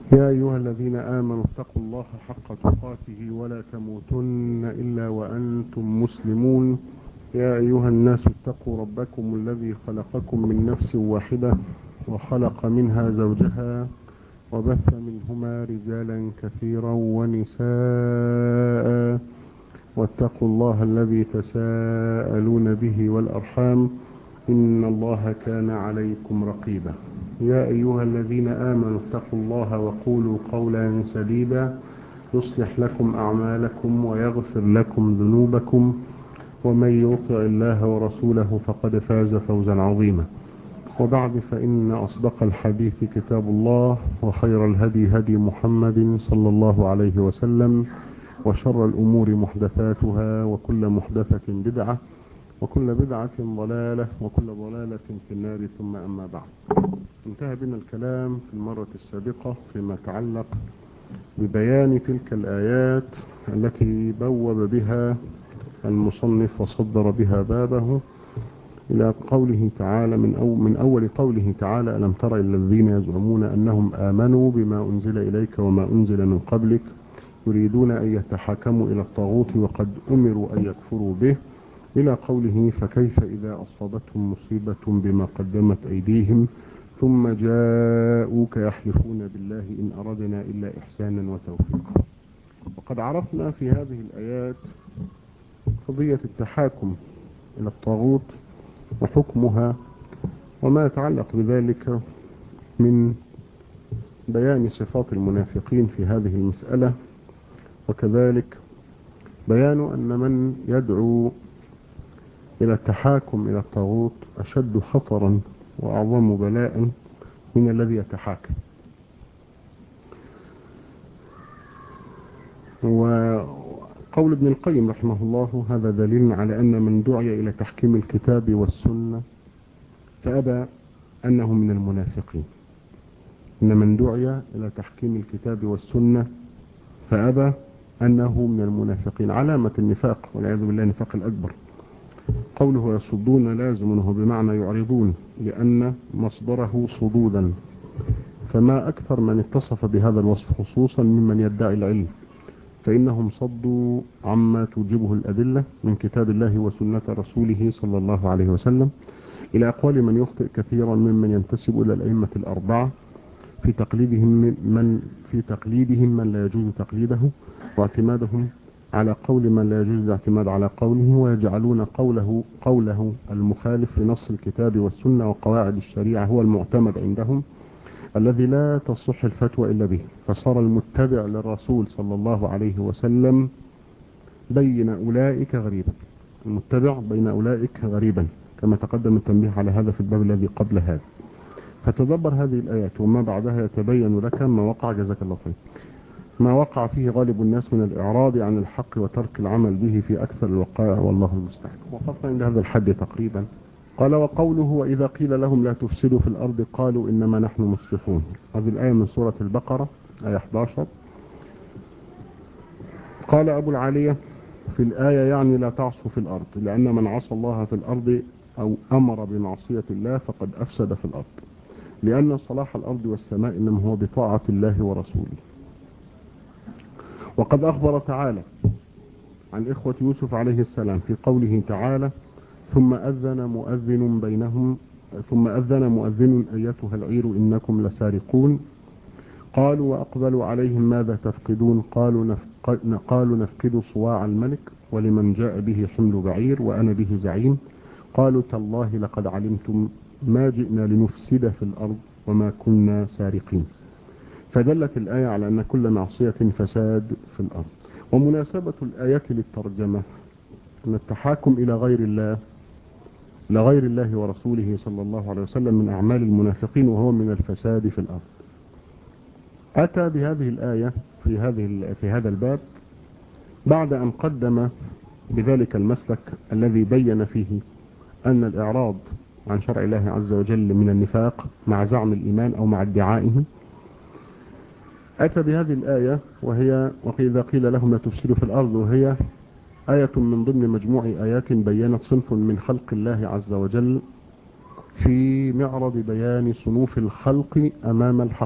يا أيها الذين آمنوا اتقوا الله حق تقاته ولا تموتن إلا وأنتم مسلمون يا أيها الناس اتقوا ربكم الذي خلقكم من نفس واحدة وخلق منها زوجها وبث منهما رجالا كثيرا ونساء واتقوا الله الذي تساءلون به والأرحام إن الله كان عليكم رقيبا يا أيها الذين آمنوا اتقوا الله وقولوا قولا سديدا يصلح لكم أعمالكم ويغفر لكم ذنوبكم ومن يطع الله ورسوله فقد فاز فوزا عظيما وبعد فإن أصدق الحديث كتاب الله وخير الهدي هدي محمد صلى الله عليه وسلم وشر الأمور محدثاتها وكل محدثة بدعة وكل بدعة ضلالة وكل ضلالة في النار ثم أما بعد انتهى بنا الكلام في المرة السابقة فيما تعلق ببيان تلك الآيات التي بوب بها المصنف وصدر بها بابه إلى قوله تعالى من, أو من أول قوله تعالى ألم تر إلى الذين يزعمون أنهم آمنوا بما أنزل إليك وما أنزل من قبلك يريدون أن يتحاكموا إلى الطاغوت وقد أمروا أن يكفروا به إلى قوله فكيف إذا أصابتهم مصيبة بما قدمت أيديهم ثم جاءوك يحلفون بالله إن أردنا إلا إحسانا وتوفيقا وقد عرفنا في هذه الآيات قضية التحاكم إلى الطاغوت وحكمها وما يتعلق بذلك من بيان صفات المنافقين في هذه المسألة وكذلك بيان أن من يدعو إلى التحاكم إلى الطاغوت أشد خطرا وأعظم بلاء من الذي يتحاكم وقول ابن القيم رحمه الله هذا دليل على أن من دعي إلى تحكيم الكتاب والسنة فأبى أنه من المنافقين إن من دعي إلى تحكيم الكتاب والسنة فأبى أنه من المنافقين علامة النفاق والعياذ بالله النفاق الأكبر قوله يصدون لازم وهو بمعنى يعرضون لأن مصدره صدودا فما أكثر من اتصف بهذا الوصف خصوصا ممن يدعي العلم فإنهم صدوا عما توجبه الأدلة من كتاب الله وسنة رسوله صلى الله عليه وسلم إلى أقوال من يخطئ كثيرا ممن ينتسب إلى الأئمة الأربعة في تقليدهم من في تقليدهم من لا يجوز تقليده واعتمادهم على قول من لا يجوز الاعتماد على قوله ويجعلون قوله قوله المخالف لنص الكتاب والسنة وقواعد الشريعة هو المعتمد عندهم الذي لا تصح الفتوى إلا به فصار المتبع للرسول صلى الله عليه وسلم بين أولئك غريبا المتبع بين أولئك غريبا كما تقدم التنبيه على هذا في الباب الذي قبل هذا فتدبر هذه الآيات وما بعدها يتبين لك ما وقع جزاك الله خير ما وقع فيه غالب الناس من الإعراض عن الحق وترك العمل به في أكثر الوقائع والله المستعان وقفنا عند هذا الحد تقريبا قال وقوله وإذا قيل لهم لا تفسدوا في الأرض قالوا إنما نحن مصلحون هذه الآية من سورة البقرة آية 11 قال أبو العالية في الآية يعني لا تعصوا في الأرض لأن من عصى الله في الأرض أو أمر بمعصية الله فقد أفسد في الأرض لأن صلاح الأرض والسماء إنما هو بطاعة الله ورسوله وقد أخبر تعالى عن إخوة يوسف عليه السلام في قوله تعالى ثم أذن مؤذن بينهم ثم أذن مؤذن أيتها العير إنكم لسارقون قالوا وأقبلوا عليهم ماذا تفقدون قالوا نفق قالوا نفقد صواع الملك ولمن جاء به حمل بعير وأنا به زعيم قالوا تالله لقد علمتم ما جئنا لنفسد في الأرض وما كنا سارقين فدلت الآية على أن كل معصية فساد في الأرض ومناسبة الآية للترجمة أن التحاكم إلى غير الله لغير الله ورسوله صلى الله عليه وسلم من أعمال المنافقين وهو من الفساد في الأرض أتى بهذه الآية في هذه في هذا الباب بعد أن قدم بذلك المسلك الذي بين فيه أن الإعراض عن شرع الله عز وجل من النفاق مع زعم الإيمان أو مع ادعائه أتى بهذه الآية وهي وإذا قيل لهم لا تفسدوا في الأرض وهي آية من ضمن مجموع آيات بينت صنف من خلق الله عز وجل في معرض بيان صنوف الخلق أمام الحق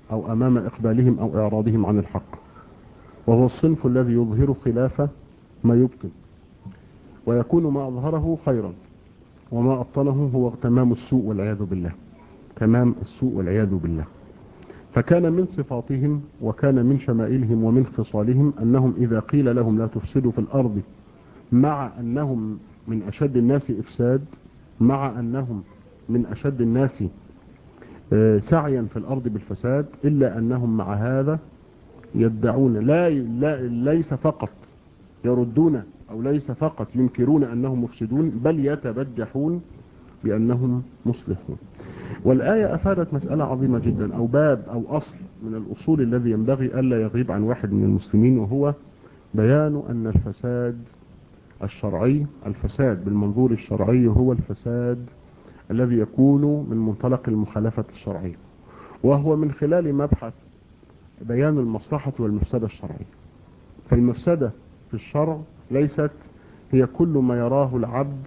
أو أمام إقبالهم أو إعراضهم عن الحق وهو الصنف الذي يظهر خلاف ما يبطن ويكون ما أظهره خيرا وما أبطنه هو تمام السوء والعياذ بالله تمام السوء والعياذ بالله فكان من صفاتهم وكان من شمائلهم ومن خصالهم أنهم إذا قيل لهم لا تفسدوا في الأرض مع أنهم من أشد الناس إفساد مع أنهم من أشد الناس سعيا في الأرض بالفساد إلا أنهم مع هذا يدعون لا, لا ليس فقط يردون أو ليس فقط ينكرون أنهم مفسدون بل يتبجحون بأنهم مصلحون والآية أفادت مسألة عظيمة جدا أو باب أو أصل من الأصول الذي ينبغي ألا يغيب عن واحد من المسلمين وهو بيان أن الفساد الشرعي الفساد بالمنظور الشرعي هو الفساد الذي يكون من منطلق المخالفة الشرعية وهو من خلال مبحث بيان المصلحة والمفسدة الشرعية فالمفسدة في الشرع ليست هي كل ما يراه العبد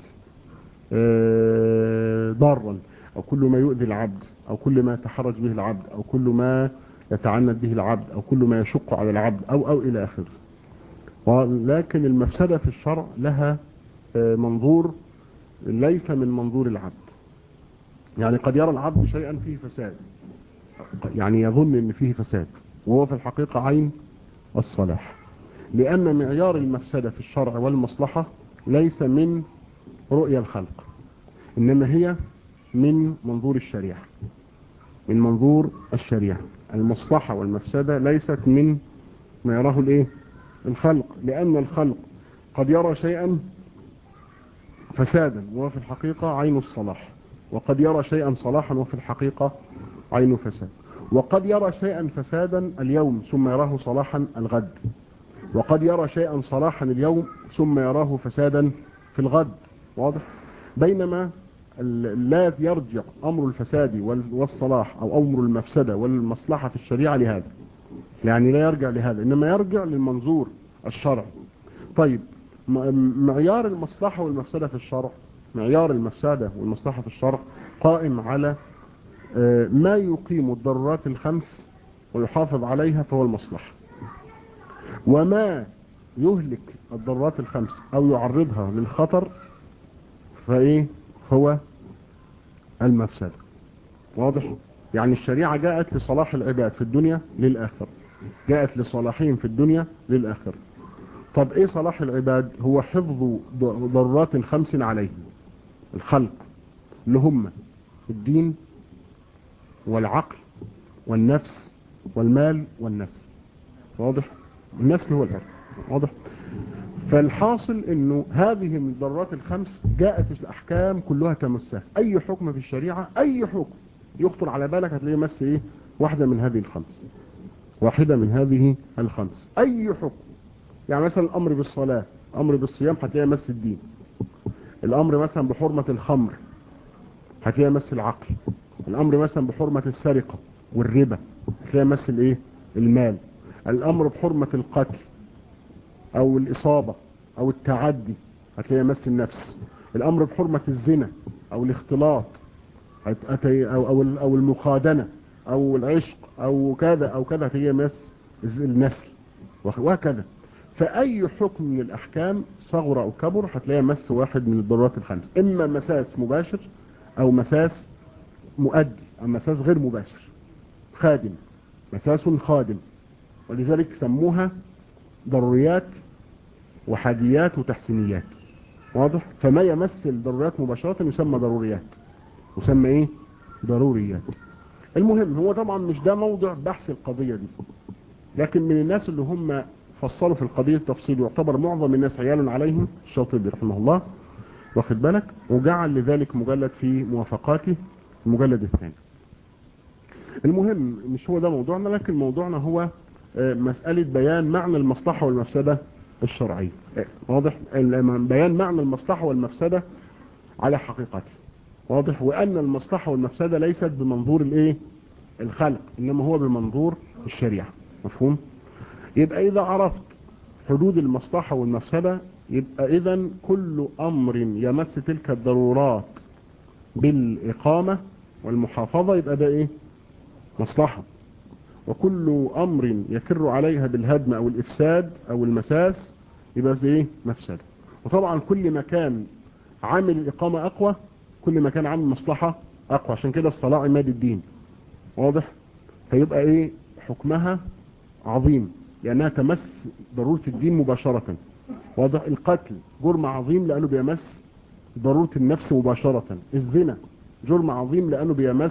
ضارا أو كل ما يؤذي العبد أو كل ما يتحرج به العبد أو كل ما يتعنت به العبد أو كل ما يشق على العبد أو أو إلى آخره ولكن المفسدة في الشرع لها منظور ليس من منظور العبد يعني قد يرى العبد شيئا فيه فساد يعني يظن ان فيه فساد وهو في الحقيقة عين الصلاح لأن معيار المفسدة في الشرع والمصلحة ليس من رؤية الخلق إنما هي من منظور الشريعة من منظور الشريعة المصلحة والمفسدة ليست من ما يراه الايه الخلق لأن الخلق قد يرى شيئا فسادا وهو في الحقيقة عين الصلاح وقد يرى شيئا صلاحا وفي الحقيقة عين فساد وقد يرى شيئا فسادا اليوم ثم يراه صلاحا الغد وقد يرى شيئا صلاحا اليوم ثم يراه فسادا في الغد واضح بينما لا يرجع أمر الفساد والصلاح أو أمر المفسدة والمصلحة في الشريعة لهذا يعني لا يرجع لهذا إنما يرجع للمنظور الشرعي طيب معيار المصلحة والمفسدة في الشرع معيار المفسدة والمصلحة في الشرع قائم على ما يقيم الضرورات الخمس ويحافظ عليها فهو المصلحة وما يهلك الضرورات الخمس أو يعرضها للخطر فإيه هو المفسدة واضح يعني الشريعة جاءت لصلاح العباد في الدنيا للآخر جاءت لصلاحهم في الدنيا للآخر طب ايه صلاح العباد هو حفظ ضرورات خمس عليهم الخلق اللي هم الدين والعقل والنفس والمال والنسل واضح النسل هو العقل واضح فالحاصل انه هذه الضرورات الخمس جاءت الاحكام كلها تمسها اي حكم في الشريعة اي حكم يخطر على بالك هتلاقيه مس ايه واحدة من هذه الخمس واحدة من هذه الخمس اي حكم يعني مثلا الامر بالصلاة امر بالصيام هتلاقيه مس الدين الامر مثلا بحرمة الخمر هتلاقيه مس العقل الامر مثلا بحرمة السرقة والربا هتلاقيه مس الايه المال الامر بحرمة القتل او الاصابة او التعدي هتلاقيه مس النفس الامر بحرمة الزنا او الاختلاط او او او المخادنة او العشق او كذا او كذا هتلاقيه مس النسل وهكذا فأي حكم من الأحكام صغر أو كبر هتلاقي مس واحد من الضرورات الخمس إما مساس مباشر أو مساس مؤدي أو مساس غير مباشر خادم مساس خادم ولذلك سموها ضروريات وحاجيات وتحسينيات واضح فما يمس الضروريات مباشرة يسمى ضروريات يسمى ايه ضروريات المهم هو طبعا مش ده موضع بحث القضية دي لكن من الناس اللي هم فصلوا في القضية التفصيل يعتبر معظم الناس عيال عليهم الشاطبي رحمه الله واخد بالك وجعل لذلك مجلد في موافقاته المجلد الثاني المهم مش هو ده موضوعنا لكن موضوعنا هو مسألة بيان معنى المصلحة والمفسدة الشرعية واضح بيان معنى المصلحة والمفسدة على حقيقته واضح وأن المصلحة والمفسدة ليست بمنظور الايه الخلق إنما هو بمنظور الشريعة مفهوم يبقى إذا عرفت حدود المصلحة والمفسدة يبقى إذا كل أمر يمس تلك الضرورات بالإقامة والمحافظة يبقى ده إيه مصلحة وكل أمر يكر عليها بالهدم أو الإفساد أو المساس يبقى زي إيه مفسد وطبعا كل ما كان عامل الإقامة أقوى كل ما كان عامل مصلحة أقوى عشان كده الصلاة عماد الدين واضح فيبقى إيه حكمها عظيم لأنها تمس ضرورة الدين مباشرة واضح القتل جرم عظيم لأنه بيمس ضرورة النفس مباشرة الزنا جرم عظيم لأنه بيمس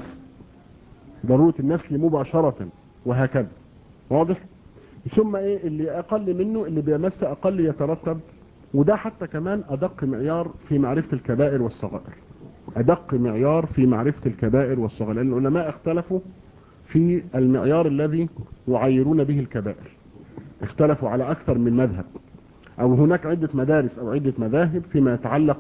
ضرورة النسل مباشرة وهكذا واضح ثم ايه اللي اقل منه اللي بيمس اقل يترتب وده حتى كمان ادق معيار في معرفة الكبائر والصغائر ادق معيار في معرفة الكبائر والصغائر لان العلماء اختلفوا في المعيار الذي يعيرون به الكبائر اختلفوا على اكثر من مذهب او هناك عدة مدارس او عدة مذاهب فيما يتعلق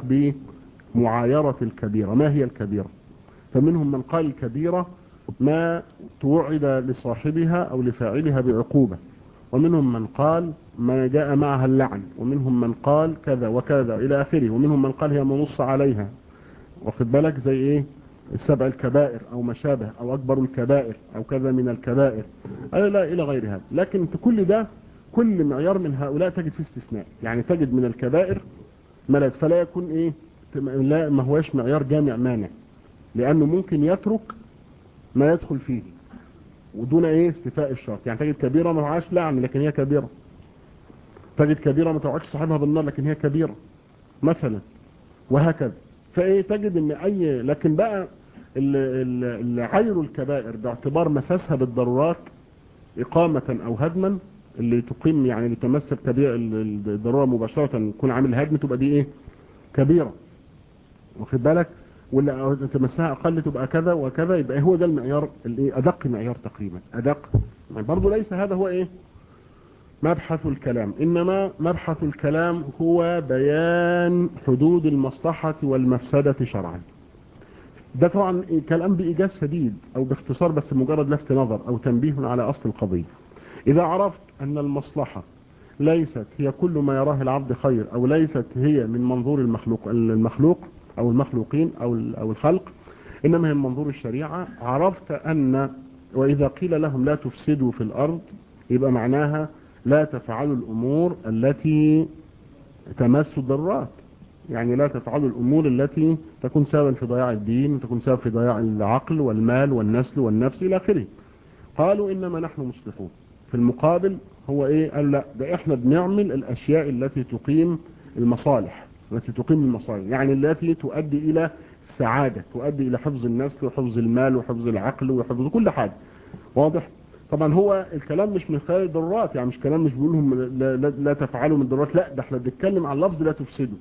بمعايرة الكبيرة ما هي الكبيرة فمنهم من قال الكبيرة ما توعد لصاحبها او لفاعلها بعقوبة ومنهم من قال ما جاء معها اللعن ومنهم من قال كذا وكذا الى اخره ومنهم من قال هي منص عليها واخد بالك زي ايه السبع الكبائر او ما شابه او اكبر الكبائر او كذا من الكبائر أي لا الى غير هذا لكن كل ده كل معيار من هؤلاء تجد فيه استثناء يعني تجد من الكبائر ما فلا يكون ايه لا ما هواش معيار جامع مانع لانه ممكن يترك ما يدخل فيه ودون ايه استفاء الشرط يعني تجد كبيرة ما معهاش لعن لكن هي كبيرة تجد كبيرة ما توعدش صاحبها بالنار لكن هي كبيرة مثلا وهكذا فايه تجد ان اي لكن بقى اللي عير الكبائر باعتبار مساسها بالضرورات اقامة او هدما اللي تقيم يعني اللي تمثل كبيرة الضرورة مباشرة يكون عامل هدم تبقى دي ايه كبيرة واخد بالك واللي تمسها اقل تبقى كذا وكذا يبقى هو ده المعيار الايه ادق معيار تقريبا ادق يعني برضه ليس هذا هو ايه مبحث الكلام انما مبحث الكلام هو بيان حدود المصلحة والمفسدة شرعا ده طبعا كلام بإيجاز شديد او باختصار بس مجرد لفت نظر او تنبيه على اصل القضية اذا عرفت ان المصلحة ليست هي كل ما يراه العبد خير او ليست هي من منظور المخلوق المخلوق او المخلوقين او او الخلق انما هي من منظور الشريعة عرفت ان واذا قيل لهم لا تفسدوا في الارض يبقى معناها لا تفعلوا الامور التي تمس الضرورات يعني لا تفعلوا الامور التي تكون سببا في ضياع الدين وتكون سبب في ضياع العقل والمال والنسل والنفس الى اخره قالوا انما نحن مصلحون في المقابل هو ايه قال لا ده احنا بنعمل الاشياء التي تقيم المصالح التي تقيم المصالح يعني التي تؤدي الى السعادة تؤدي الى حفظ النسل وحفظ المال وحفظ العقل وحفظ كل حاجة واضح طبعا هو الكلام مش من خلال الضرورات يعني مش كلام مش بيقولهم لا, لا, لا تفعلوا من الضرورات لا ده احنا بنتكلم عن لفظ لا تفسدوا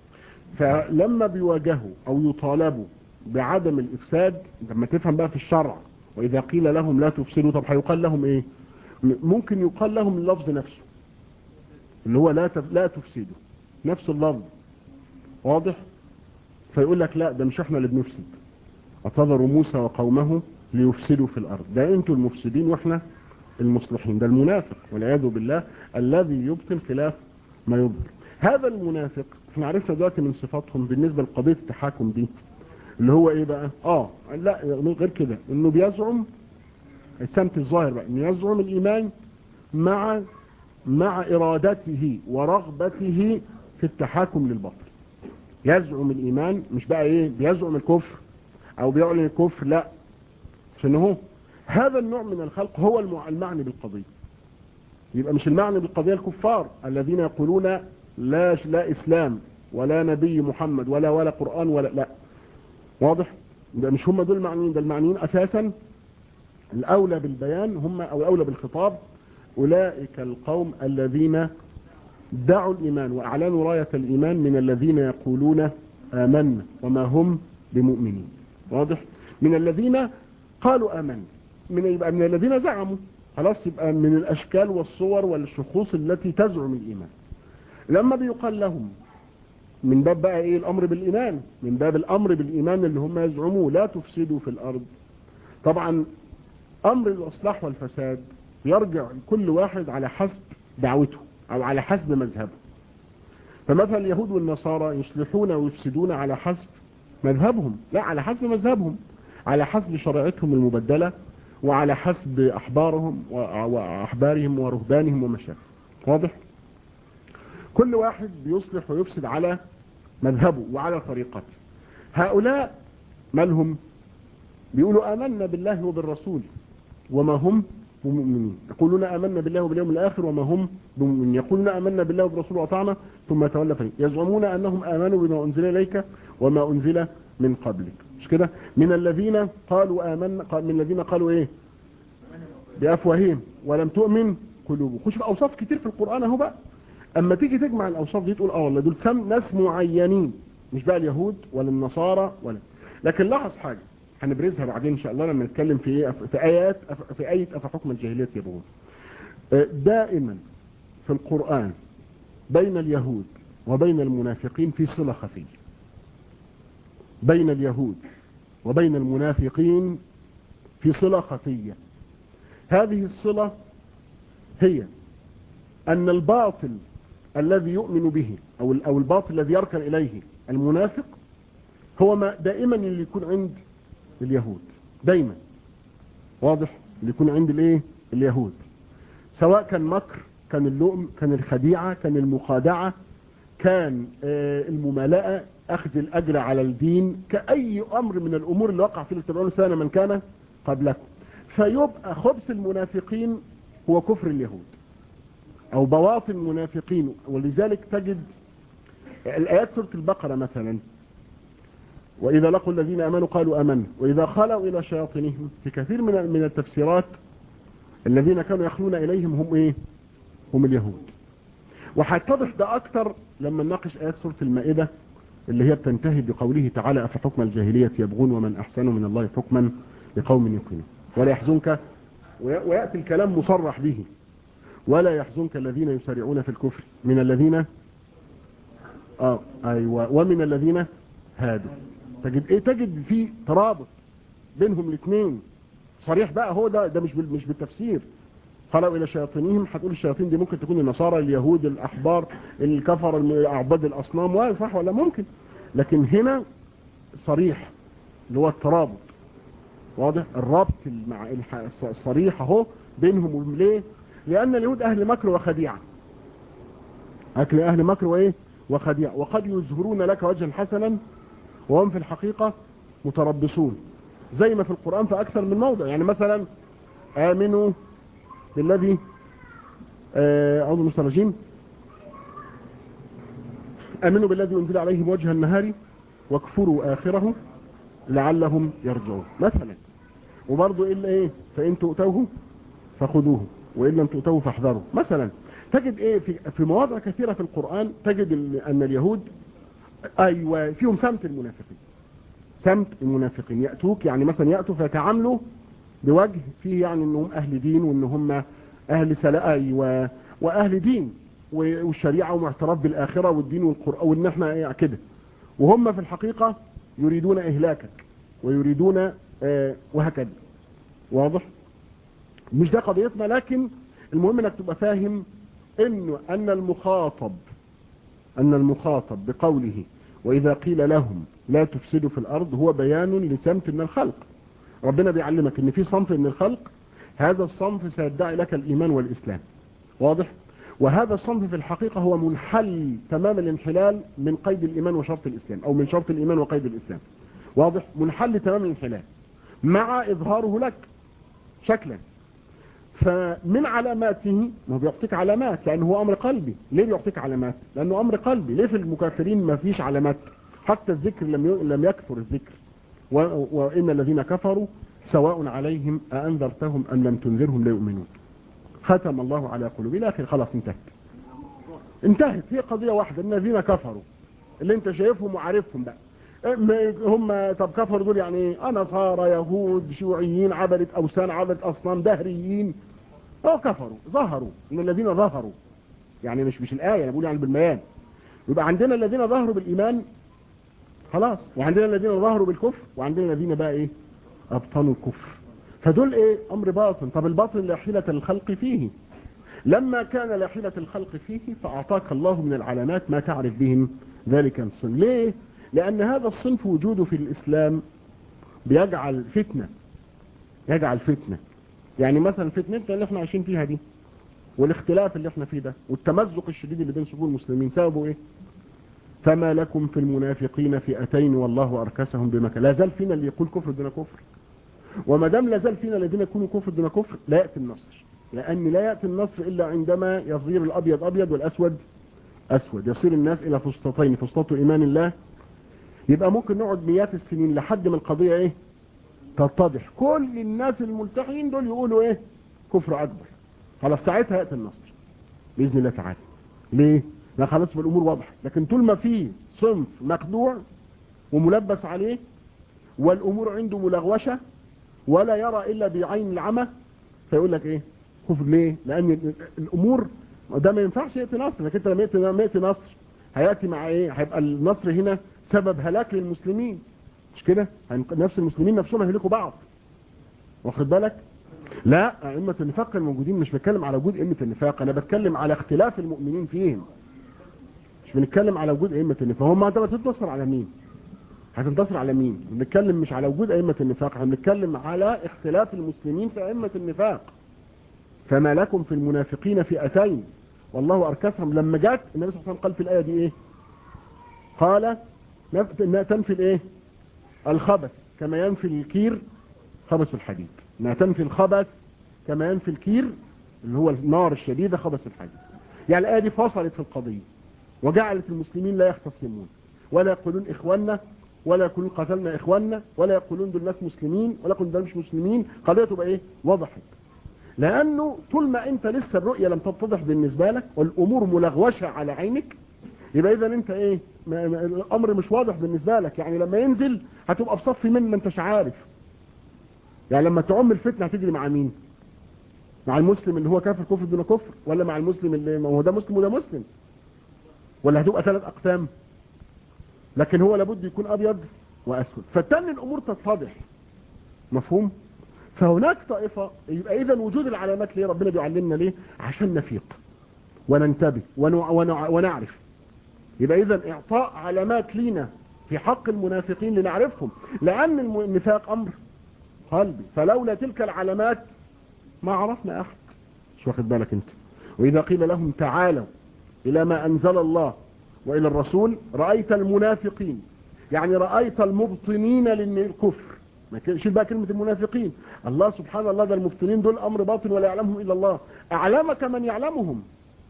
فلما بيواجهوا او يطالبوا بعدم الافساد لما تفهم بقى في الشرع واذا قيل لهم لا تفسدوا طب هيقال لهم ايه ممكن يقال لهم اللفظ نفسه اللي هو لا تف... لا تفسدوا نفس اللفظ واضح فيقول لك لا ده مش احنا اللي بنفسد اعتذروا موسى وقومه ليفسدوا في الارض ده انتوا المفسدين واحنا المصلحين ده المنافق والعياذ بالله الذي يبطل خلاف ما يظهر هذا المنافق احنا عرفنا دلوقتي من صفاتهم بالنسبة لقضية التحاكم دي اللي هو ايه بقى اه لا غير كده انه بيزعم السمت الظاهر بقى انه يزعم الايمان مع مع ارادته ورغبته في التحاكم للباطل يزعم الايمان مش بقى ايه بيزعم الكفر او بيعلن الكفر لا عشان هو هذا النوع من الخلق هو المعني بالقضية يبقى مش المعني بالقضية الكفار الذين يقولون لا لا اسلام ولا نبي محمد ولا ولا قرآن ولا لا واضح ده مش هم دول المعنيين ده المعنيين اساسا الاولى بالبيان هم او الاولى بالخطاب اولئك القوم الذين دعوا الايمان واعلنوا راية الايمان من الذين يقولون امنا وما هم بمؤمنين واضح من الذين قالوا امنا من يبقى من الذين زعموا خلاص يبقى من الاشكال والصور والشخوص التي تزعم الايمان لما بيقال لهم من باب بقى ايه الامر بالايمان من باب الامر بالايمان اللي هم يزعموه لا تفسدوا في الارض طبعا امر الاصلاح والفساد يرجع كل واحد على حسب دعوته او على حسب مذهبه فمثلا اليهود والنصارى يصلحون ويفسدون على حسب مذهبهم لا على حسب مذهبهم على حسب شريعتهم المبدلة وعلى حسب أحبارهم وأحبارهم ورهبانهم ومشايخ واضح كل واحد بيصلح ويفسد على مذهبه وعلى طريقته هؤلاء مالهم بيقولوا آمنا بالله وبالرسول وما هم بمؤمنين يقولون آمنا بالله وباليوم الآخر وما هم بمؤمنين يقولون آمنا بالله وبالرسول وأطعنا ثم تولى فريق يزعمون أنهم آمنوا بما أنزل إليك وما أنزل من قبلك مش كده من الذين قالوا آمنا من الذين قالوا إيه بأفواههم ولم تؤمن قلوبهم خش في أوصاف كتير في القرآن اهو بقى أما تيجي تجمع الأوصاف دي تقول اه والله دول سم ناس معينين مش بقى اليهود ولا النصارى ولا لكن لاحظ حاجة هنبرزها بعدين ان شاء الله لما نتكلم في ايه في ايات في ايه افحكم الجاهليه يبغون دائما في القرآن بين اليهود وبين المنافقين في صلة خفية بين اليهود وبين المنافقين في صلة خفية هذه الصلة هي أن الباطل الذي يؤمن به أو أو الباطل الذي يركن إليه المنافق هو ما دائما اللي يكون عند اليهود دايما واضح اللي يكون عند الايه اليهود سواء كان مكر كان اللؤم كان الخديعة كان المخادعة كان الممالأة أخذ الأجر على الدين كأي أمر من الأمور اللي وقع فيه الاتباعون سنة من كان قبلكم فيبقى خبث المنافقين هو كفر اليهود أو بواطن المنافقين ولذلك تجد الآيات سورة البقرة مثلا وإذا لقوا الذين أمنوا قالوا أمنا وإذا خلوا إلى شياطينهم في كثير من من التفسيرات الذين كانوا يخلون إليهم هم إيه هم اليهود وهيتضح ده أكتر لما نناقش آيات سورة المائدة اللي هي بتنتهي بقوله تعالى أفحكم الجاهلية يبغون ومن أحسن من الله حكما لقوم يقينون ولا يحزنك ويأتي الكلام مصرح به ولا يحزنك الذين يسارعون في الكفر من الذين آه أيوة ومن الذين هادوا تجد ايه تجد في ترابط بينهم الاثنين صريح بقى هو ده ده مش مش بالتفسير خلقوا الى شياطينهم هتقول الشياطين دي ممكن تكون النصارى اليهود الاحبار الكفر اعباد الاصنام صح ولا ممكن لكن هنا صريح اللي هو الترابط واضح الربط مع الصريح اهو بينهم ليه لان اليهود اهل مكر وخديعه اكل اهل مكر وايه وخديعه وقد يظهرون لك وجها حسنا وهم في الحقيقة متربصون زي ما في القرآن في أكثر من موضع يعني مثلا آمنوا بالذي أعوذ من الرجيم آمنوا بالذي أنزل عليهم وجه النهار واكفروا آخره لعلهم يرجعون مثلا وبرضه إلا إيه فإن تؤتوه فخذوه وإن لم تؤتوه فاحذروا مثلا تجد إيه في, في مواضع كثيرة في القرآن تجد أن اليهود ايوه فيهم سمت المنافقين سمت المنافقين يأتوك يعني مثلا يأتوا فيتعاملوا بوجه فيه يعني انهم اهل دين وان هم اهل سلاء ايوه واهل دين والشريعة واعتراف بالاخرة والدين والقرآن وان احنا ايه كده وهم في الحقيقة يريدون اهلاكك ويريدون آه وهكذا واضح مش ده قضيتنا لكن المهم انك تبقى فاهم انه ان المخاطب أن المخاطب بقوله وإذا قيل لهم لا تفسدوا في الأرض هو بيان لسمت من الخلق ربنا بيعلمك ان في صنف من الخلق هذا الصنف سيدعي لك الإيمان والإسلام واضح وهذا الصنف في الحقيقة هو منحل تمام الانحلال من قيد الإيمان وشرط الإسلام أو من شرط الإيمان وقيد الإسلام واضح منحل تمام الانحلال مع إظهاره لك شكلا فمن علاماته ما هو بيعطيك علامات لأنه هو أمر قلبي ليه بيعطيك علامات لأنه أمر قلبي ليه في المكافرين ما فيش علامات حتى الذكر لم لم يكثر الذكر وإن الذين كفروا سواء عليهم أأنذرتهم أم لم تنذرهم لا يؤمنون ختم الله على قلوبهم الى اخر خلاص انتهت انتهت هي قضية واحدة الذين كفروا اللي انت شايفهم وعارفهم بقى هم طب كفروا دول يعني ايه نصارى يهود شيوعيين عبدة اوثان عبدة اصنام دهريين او كفروا ظهروا ان الذين ظهروا يعني مش مش الايه انا بقول يعني بالبيان يبقى عندنا الذين ظهروا بالايمان خلاص وعندنا الذين ظهروا بالكفر وعندنا الذين بقى ايه ابطنوا الكفر فدول ايه امر باطن طب الباطن لا حيلة الخلق فيه لما كان لا حيلة الخلق فيه فاعطاك الله من العلامات ما تعرف بهم ذلك الصنف ليه لان هذا الصنف وجوده في الاسلام بيجعل فتنة يجعل فتنة يعني مثلا فتنتنا اللي احنا عايشين فيها دي والاختلاف اللي احنا فيه ده والتمزق الشديد اللي بين صفوف المسلمين سببه ايه فما لكم في المنافقين فئتين والله اركسهم بمكان لا زال فينا اللي يقول كفر دون كفر وما دام لا زال فينا الذين يكونوا كفر دون كفر لا ياتي النصر لان لا ياتي النصر الا عندما يصير الابيض ابيض والاسود اسود يصير الناس الى فسطتين فسطة ايمان الله يبقى ممكن نقعد مئات السنين لحد ما القضيه ايه تتضح كل الناس الملتحين دول يقولوا ايه كفر اكبر خلاص ساعتها ياتي النصر باذن الله تعالى ليه لا خلاص الامور واضحه لكن طول ما في صنف مخدوع وملبس عليه والامور عنده ملغوشه ولا يرى الا بعين العمى فيقول لك ايه كفر ليه لان الامور ده ما ينفعش ياتي نصر لكن انت لما ياتي لما ياتي نصر هياتي مع ايه هيبقى النصر هنا سبب هلاك للمسلمين مش كده نفس المسلمين نفسهم هيهلكوا بعض واخد بالك لا ائمه النفاق الموجودين مش بتكلم على وجود ائمه النفاق انا بتكلم على اختلاف المؤمنين فيهم مش بنتكلم على وجود ائمه النفاق هم انت بتنتصر على مين هتنتصر على مين بنتكلم مش على وجود ائمه النفاق احنا بنتكلم على اختلاف المسلمين في ائمه النفاق فما لكم في المنافقين فئتين والله اركسهم لما جت النبي صلى الله عليه وسلم قال في الايه دي ايه قال انها تنفي الايه الخبث كما ينفي الكير خبث الحديد انها تنفي الخبث كما ينفي الكير اللي هو النار الشديدة خبث الحديد يعني الآية دي فصلت في القضية وجعلت المسلمين لا يختصمون ولا يقولون إخواننا ولا يقولون قتلنا إخواننا ولا يقولون دول ناس مسلمين ولا يقولون دول مش مسلمين قضية تبقى إيه وضحت لأنه طول ما أنت لسه الرؤية لم تتضح بالنسبة لك والأمور ملغوشة على عينك يبقى إذا أنت إيه ما ما الأمر مش واضح بالنسبة لك يعني لما ينزل هتبقى في صف من ما أنتش عارف يعني لما تعم الفتنة هتجري مع مين مع المسلم اللي هو كافر كفر دون كفر ولا مع المسلم اللي ما هو ده مسلم وده مسلم ولا هتبقى ثلاث أقسام لكن هو لابد يكون أبيض وأسود فتن الأمور تتضح مفهوم فهناك طائفة يبقى إذا وجود العلامات ليه ربنا بيعلمنا ليه عشان نفيق وننتبه ونع ونع ونعرف يبقى إذا إعطاء علامات لينا في حق المنافقين لنعرفهم لأن النفاق أمر قلبي فلولا تلك العلامات ما عرفنا أحد مش واخد بالك أنت وإذا قيل لهم تعالوا إلى ما أنزل الله وإلى الرسول رأيت المنافقين يعني رأيت المبطنين للكفر ما شيل بقى كلمة المنافقين الله سبحان الله ده المبطنين دول أمر باطن ولا يعلمهم إلا الله أعلمك من يعلمهم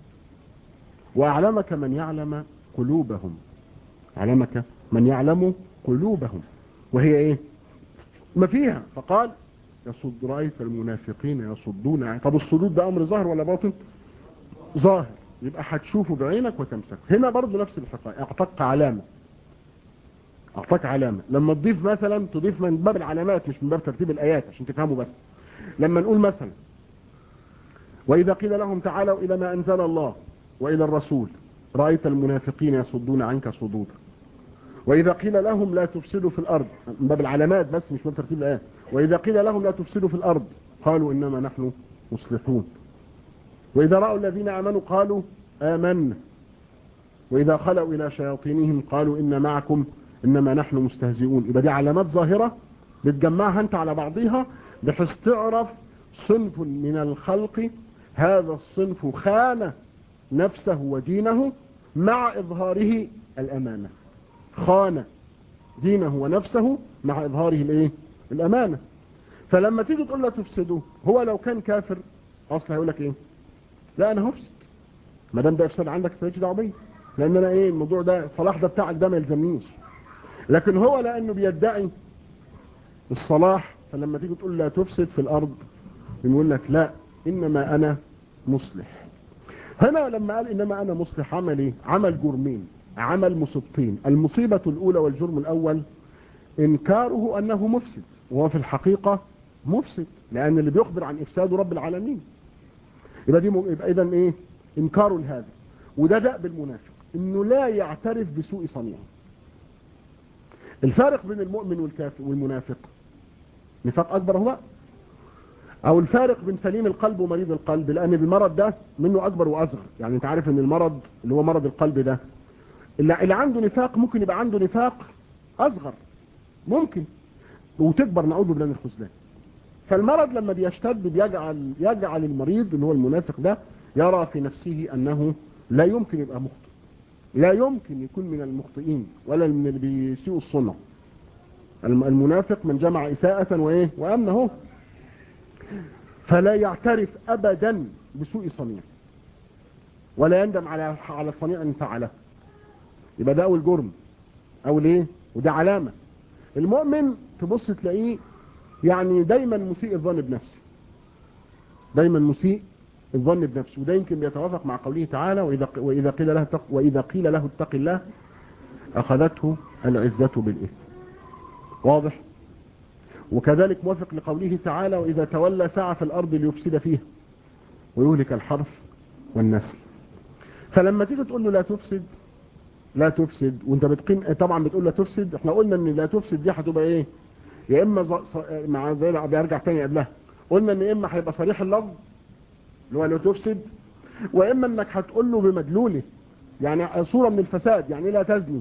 وأعلمك من يعلم قلوبهم أعلمك من يعلم قلوبهم وهي إيه ما فيها فقال يصد رأيت المنافقين يصدون طب الصدود ده أمر ظاهر ولا باطن ظاهر يبقى هتشوفه بعينك وتمسك هنا برضو نفس الحكاية اعطاك علامة اعطاك علامة لما تضيف مثلا تضيف من باب العلامات مش من باب ترتيب الآيات عشان تفهموا بس لما نقول مثلا وإذا قيل لهم تعالوا إلى ما أنزل الله وإلى الرسول رأيت المنافقين يصدون عنك صدودا وإذا قيل لهم لا تفسدوا في الأرض من باب العلامات بس مش من ترتيب الآيات وإذا قيل لهم لا تفسدوا في الأرض قالوا إنما نحن مصلحون وإذا رأوا الذين آمنوا قالوا آمنا وإذا خلوا إلى شياطينهم قالوا إن معكم إنما نحن مستهزئون يبقى دي علامات ظاهرة بتجمعها أنت على بعضها بحيث تعرف صنف من الخلق هذا الصنف خان نفسه ودينه مع إظهاره الأمانة خان دينه ونفسه مع إظهاره الإيه؟ الأمانة فلما تيجي تقول له تفسده هو لو كان كافر أصلا هيقول لك إيه لا أنا هفسد ما دام ده يفسد عندك فليش دعوه بيا لأن أنا إيه الموضوع ده الصلاح ده بتاعك ده ما يلزمنيش لكن هو لأنه بيدعي الصلاح فلما تيجي تقول لا تفسد في الأرض يقول لك لا إنما أنا مصلح هنا لما قال إنما أنا مصلح عمل إيه عمل جرمين عمل مصيبتين المصيبة الأولى والجرم الأول إنكاره أنه مفسد وهو في الحقيقة مفسد لأن اللي بيخبر عن إفساده رب العالمين يبقى دي م... يبقى إذا إيه إنكاره لهذا وده دأب المنافق إنه لا يعترف بسوء صنيعه الفارق بين المؤمن والكافر والمنافق نفاق أكبر هو او الفارق بين سليم القلب ومريض القلب لان المرض ده منه اكبر واصغر يعني انت عارف ان المرض اللي هو مرض القلب ده اللي, اللي عنده نفاق ممكن يبقى عنده نفاق اصغر ممكن وتكبر نعوذ بالله من الخذلان فالمرض لما بيشتد بيجعل يجعل المريض اللي هو المنافق ده يرى في نفسه انه لا يمكن يبقى مخطئ لا يمكن يكون من المخطئين ولا من اللي بيسيئوا الصنع المنافق من جمع إساءة وإيه وأمنه فلا يعترف أبدا بسوء صنيع ولا يندم على على الصنيع ان فعله يبقى ده اول جرم او ليه وده علامة المؤمن تبص تلاقيه يعني دايما مسيء الظن بنفسه دايما مسيء الظن بنفسه وده يمكن بيتوافق مع قوله تعالى وإذا, وإذا, قيل له تق وإذا قيل له اتق الله أخذته العزة بالإثم واضح وكذلك موافق لقوله تعالى وإذا تولى سعى في الأرض ليفسد فيها ويهلك الحرث والنسل فلما تيجي تقول له لا تفسد لا تفسد وانت بتقيم طبعا بتقول لا تفسد احنا قلنا ان لا تفسد دي هتبقى ايه يا اما ز... مع ذلك بيرجع تاني قبلها قلنا ان اما هيبقى صريح اللفظ اللي هو لا تفسد واما انك هتقول له بمدلوله يعني صورة من الفساد يعني لا تزني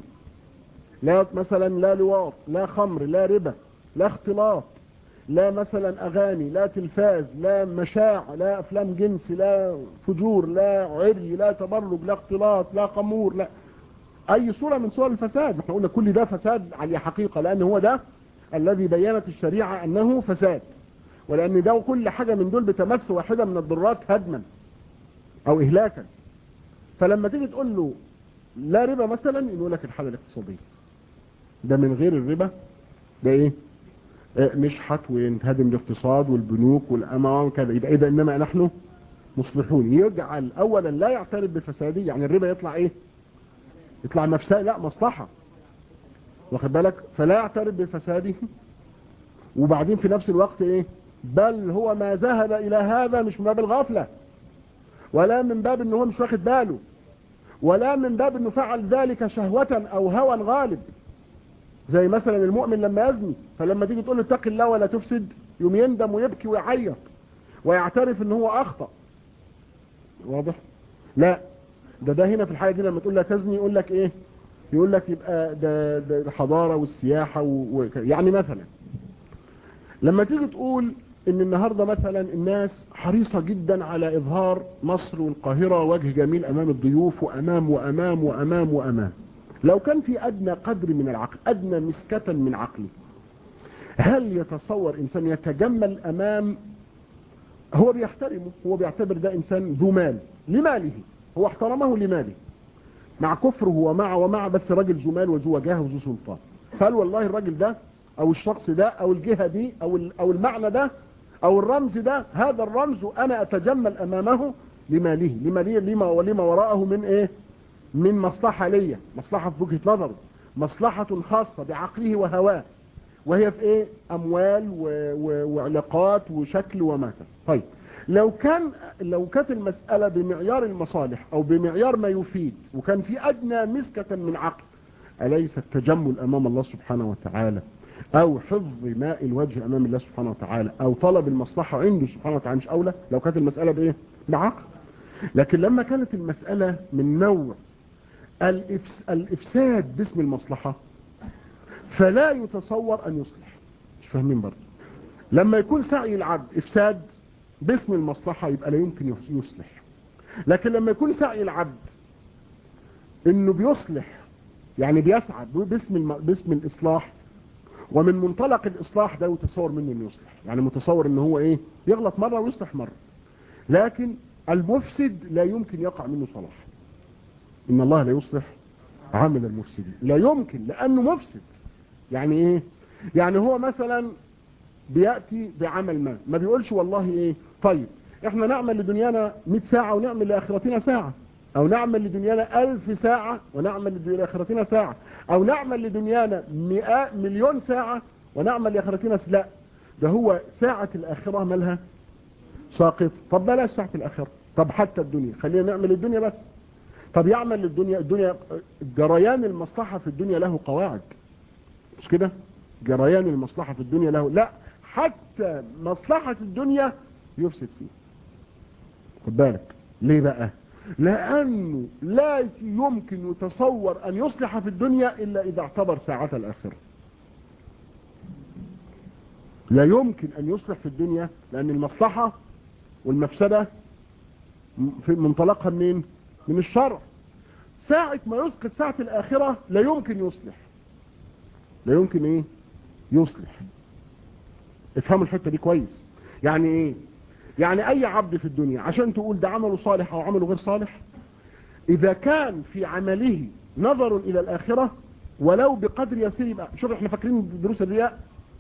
لا مثلا لا لواط لا خمر لا ربا لا اختلاط لا مثلا اغاني لا تلفاز لا مشاع لا افلام جنس لا فجور لا عري لا تبرج لا اختلاط لا خمور لا اي صورة من صور الفساد احنا قلنا كل ده فساد على حقيقة لان هو ده الذي بينت الشريعة انه فساد ولان ده كل حاجة من دول بتمس واحدة من الضرات هدما او اهلاكا فلما تيجي تقول له لا ربا مثلا يقول لك الحالة الاقتصادية ده من غير الربا ده ايه نشحت وينهدم الاقتصاد والبنوك والأمام وكذا يبقى إذا إنما نحن مصلحون يجعل أولا لا يعترف بفساده يعني الربا يطلع إيه يطلع مفساد لا مصلحة واخد بالك فلا يعترف بفساده وبعدين في نفس الوقت إيه بل هو ما ذهب إلى هذا مش من باب الغفلة ولا من باب إنه هو مش واخد باله ولا من باب إنه فعل ذلك شهوة أو هوى غالب زي مثلا المؤمن لما يزني فلما تيجي تقول له اتق الله ولا تفسد يوم يندم ويبكي ويعيط ويعترف ان هو اخطأ واضح لا ده ده هنا في الحالة دي لما تقول لا تزني يقول لك ايه يقول لك يبقى ده, ده الحضارة والسياحة و... و... يعني مثلا لما تيجي تقول ان النهاردة مثلا الناس حريصة جدا على اظهار مصر والقاهرة وجه جميل امام الضيوف وامام وامام وامام وامام لو كان في أدنى قدر من العقل أدنى مسكة من عقله هل يتصور إنسان يتجمل أمام هو بيحترمه هو بيعتبر ده إنسان ذو مال لماله هو احترمه لماله مع كفره ومع ومع بس راجل ذو مال وذو وجاه وذو سلطان قال والله الراجل ده أو الشخص ده أو الجهة دي أو, أو المعنى ده أو الرمز ده هذا الرمز أنا أتجمل أمامه لماله لماله لما ولما وراءه من إيه من مصلحة ليا مصلحة في وجهة نظره مصلحة خاصة بعقله وهواه وهي في ايه اموال و... و... وعلاقات وشكل ومثل طيب لو كان لو كانت المسألة بمعيار المصالح او بمعيار ما يفيد وكان في ادنى مسكة من عقل اليس التجمل امام الله سبحانه وتعالى او حفظ ماء الوجه امام الله سبحانه وتعالى او طلب المصلحة عنده سبحانه وتعالى مش اولى لو كانت المسألة بايه بعقل لكن لما كانت المسألة من نوع الإفس... الإفساد باسم المصلحة فلا يتصور أن يصلح مش فاهمين برضه لما يكون سعي العبد إفساد باسم المصلحة يبقى لا يمكن يصلح لكن لما يكون سعي العبد انه بيصلح يعني بيسعى باسم الم... باسم الإصلاح ومن منطلق الإصلاح ده يتصور منه انه يصلح يعني متصور انه هو ايه يغلط مرة ويصلح مرة لكن المفسد لا يمكن يقع منه صلاح ان الله لا يصلح عمل المفسدين لا يمكن لانه مفسد يعني ايه يعني هو مثلا بيأتي بعمل ما ما بيقولش والله ايه طيب احنا نعمل لدنيانا 100 ساعة ونعمل لآخرتنا ساعة او نعمل لدنيانا 1000 ساعة ونعمل لآخرتنا ساعة او نعمل لدنيانا 100 مليون ساعة ونعمل لآخرتنا لا ده هو ساعة الآخرة مالها ساقط طب بلاش ساعة الآخرة طب حتى الدنيا خلينا نعمل الدنيا بس طب يعمل للدنيا الدنيا جريان المصلحة في الدنيا له قواعد مش كده جريان المصلحة في الدنيا له لا حتى مصلحة الدنيا يفسد فيه خد بالك ليه بقى لأنه لا يمكن يتصور أن يصلح في الدنيا إلا إذا اعتبر ساعة الآخرة لا يمكن ان يصلح في الدنيا لان المصلحة والمفسدة في منطلقها منين من الشرع ساعة ما يسقط ساعة الاخرة لا يمكن يصلح لا يمكن ايه يصلح افهموا الحتة دي كويس يعني ايه يعني اي عبد في الدنيا عشان تقول ده عمله صالح او عمله غير صالح اذا كان في عمله نظر الى الاخرة ولو بقدر يسير يبقى شوف احنا فاكرين دروس الرياء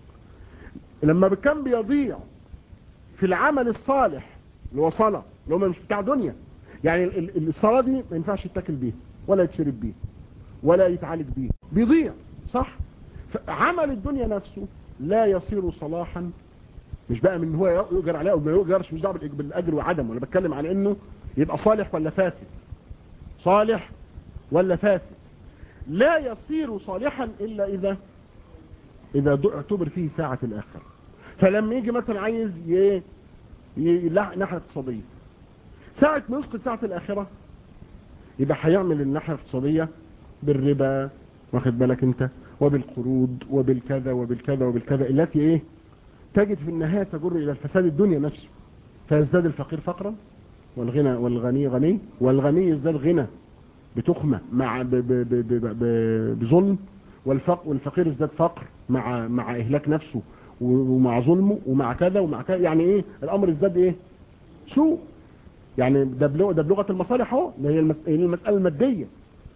لما كان بيضيع في العمل الصالح اللي هو صلاة اللي هو مش بتاع دنيا يعني الصلاة دي ما ينفعش يتاكل بيه ولا يتشرب بيه ولا يتعالج بيه بيضيع صح عمل الدنيا نفسه لا يصير صلاحا مش بقى من هو يؤجر عليه او ما يؤجرش مش دعوه بالاجر وعدمه انا بتكلم عن انه يبقى صالح ولا فاسد صالح ولا فاسد لا يصير صالحا الا اذا اذا اعتبر فيه ساعة الاخر فلما يجي مثلا عايز ي... ي... ناحية اقتصادية ساعة ما يسقط ساعة الاخرة يبقى هيعمل الناحية الاقتصادية بالربا واخد بالك انت وبالقروض وبالكذا وبالكذا وبالكذا التي ايه تجد في النهاية تجر الى الفساد الدنيا نفسه فيزداد الفقير فقرا والغنى والغني غني والغني يزداد غنى بتخمة مع ب ب ب ب ب بظلم والفقر والفقير ازداد فقر مع مع اهلاك نفسه ومع ظلمه ومع كذا ومع كذا يعني ايه الامر ازداد ايه سوء يعني ده ده بلغه المصالح اهو اللي هي المساله الماديه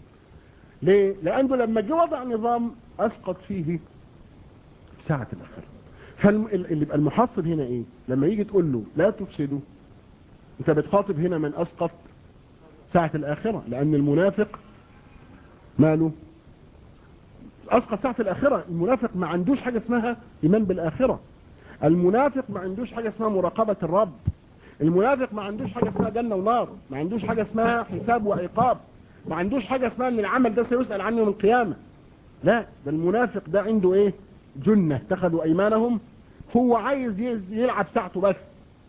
ليه لانه لما جه وضع نظام اسقط فيه ساعه الاخره فاللي يبقى المحصل هنا ايه لما يجي تقول له لا تفسدوا انت بتخاطب هنا من اسقط ساعة الآخرة لأن المنافق ماله أسقط ساعة الآخرة المنافق ما عندوش حاجة اسمها إيمان بالآخرة المنافق ما عندوش حاجة اسمها مراقبة الرب المنافق ما عندوش حاجة اسمها جنة ونار ما عندوش حاجة اسمها حساب وعقاب ما عندوش حاجة اسمها ان العمل ده سيسأل عنه يوم القيامة لا ده المنافق ده عنده ايه جنة اتخذوا ايمانهم هو عايز يلعب ساعته بس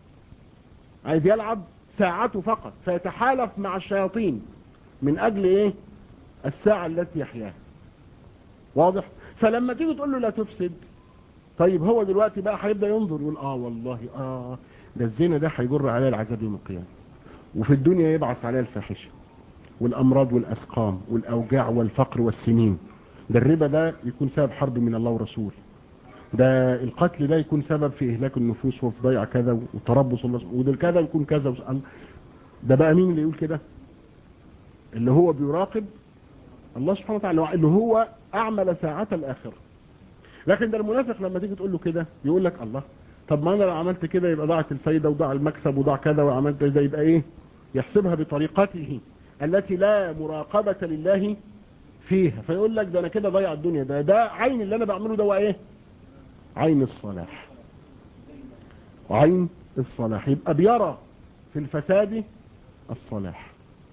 عايز يلعب ساعته فقط فيتحالف مع الشياطين من اجل ايه الساعة التي يحياها واضح فلما تيجي تقول له لا تفسد طيب هو دلوقتي بقى هيبدا ينظر يقول اه والله اه ده الزنا ده هيجر عليه العذاب يوم القيامه وفي الدنيا يبعث عليه الفاحشه والامراض والاسقام والاوجاع والفقر والسنين ده الربا ده يكون سبب حرب من الله ورسوله ده القتل ده يكون سبب في اهلاك النفوس وفي ضيع كذا وتربص الله وده كذا يكون كذا ده بقى مين اللي يقول كده اللي هو بيراقب الله سبحانه وتعالى اللي هو اعمل ساعة الاخرة لكن ده المنافق لما تيجي تقول له كده يقول لك الله طب ما انا لو عملت كده يبقى ضاعت الفايدة وضاع المكسب وضاع كذا وعملت ده يبقى ايه يحسبها بطريقته التي لا مراقبة لله فيها فيقول لك ده انا كده ضيع الدنيا ده ده عين اللي انا بعمله ده ايه عين الصلاح عين الصلاح يبقى بيرى في الفساد الصلاح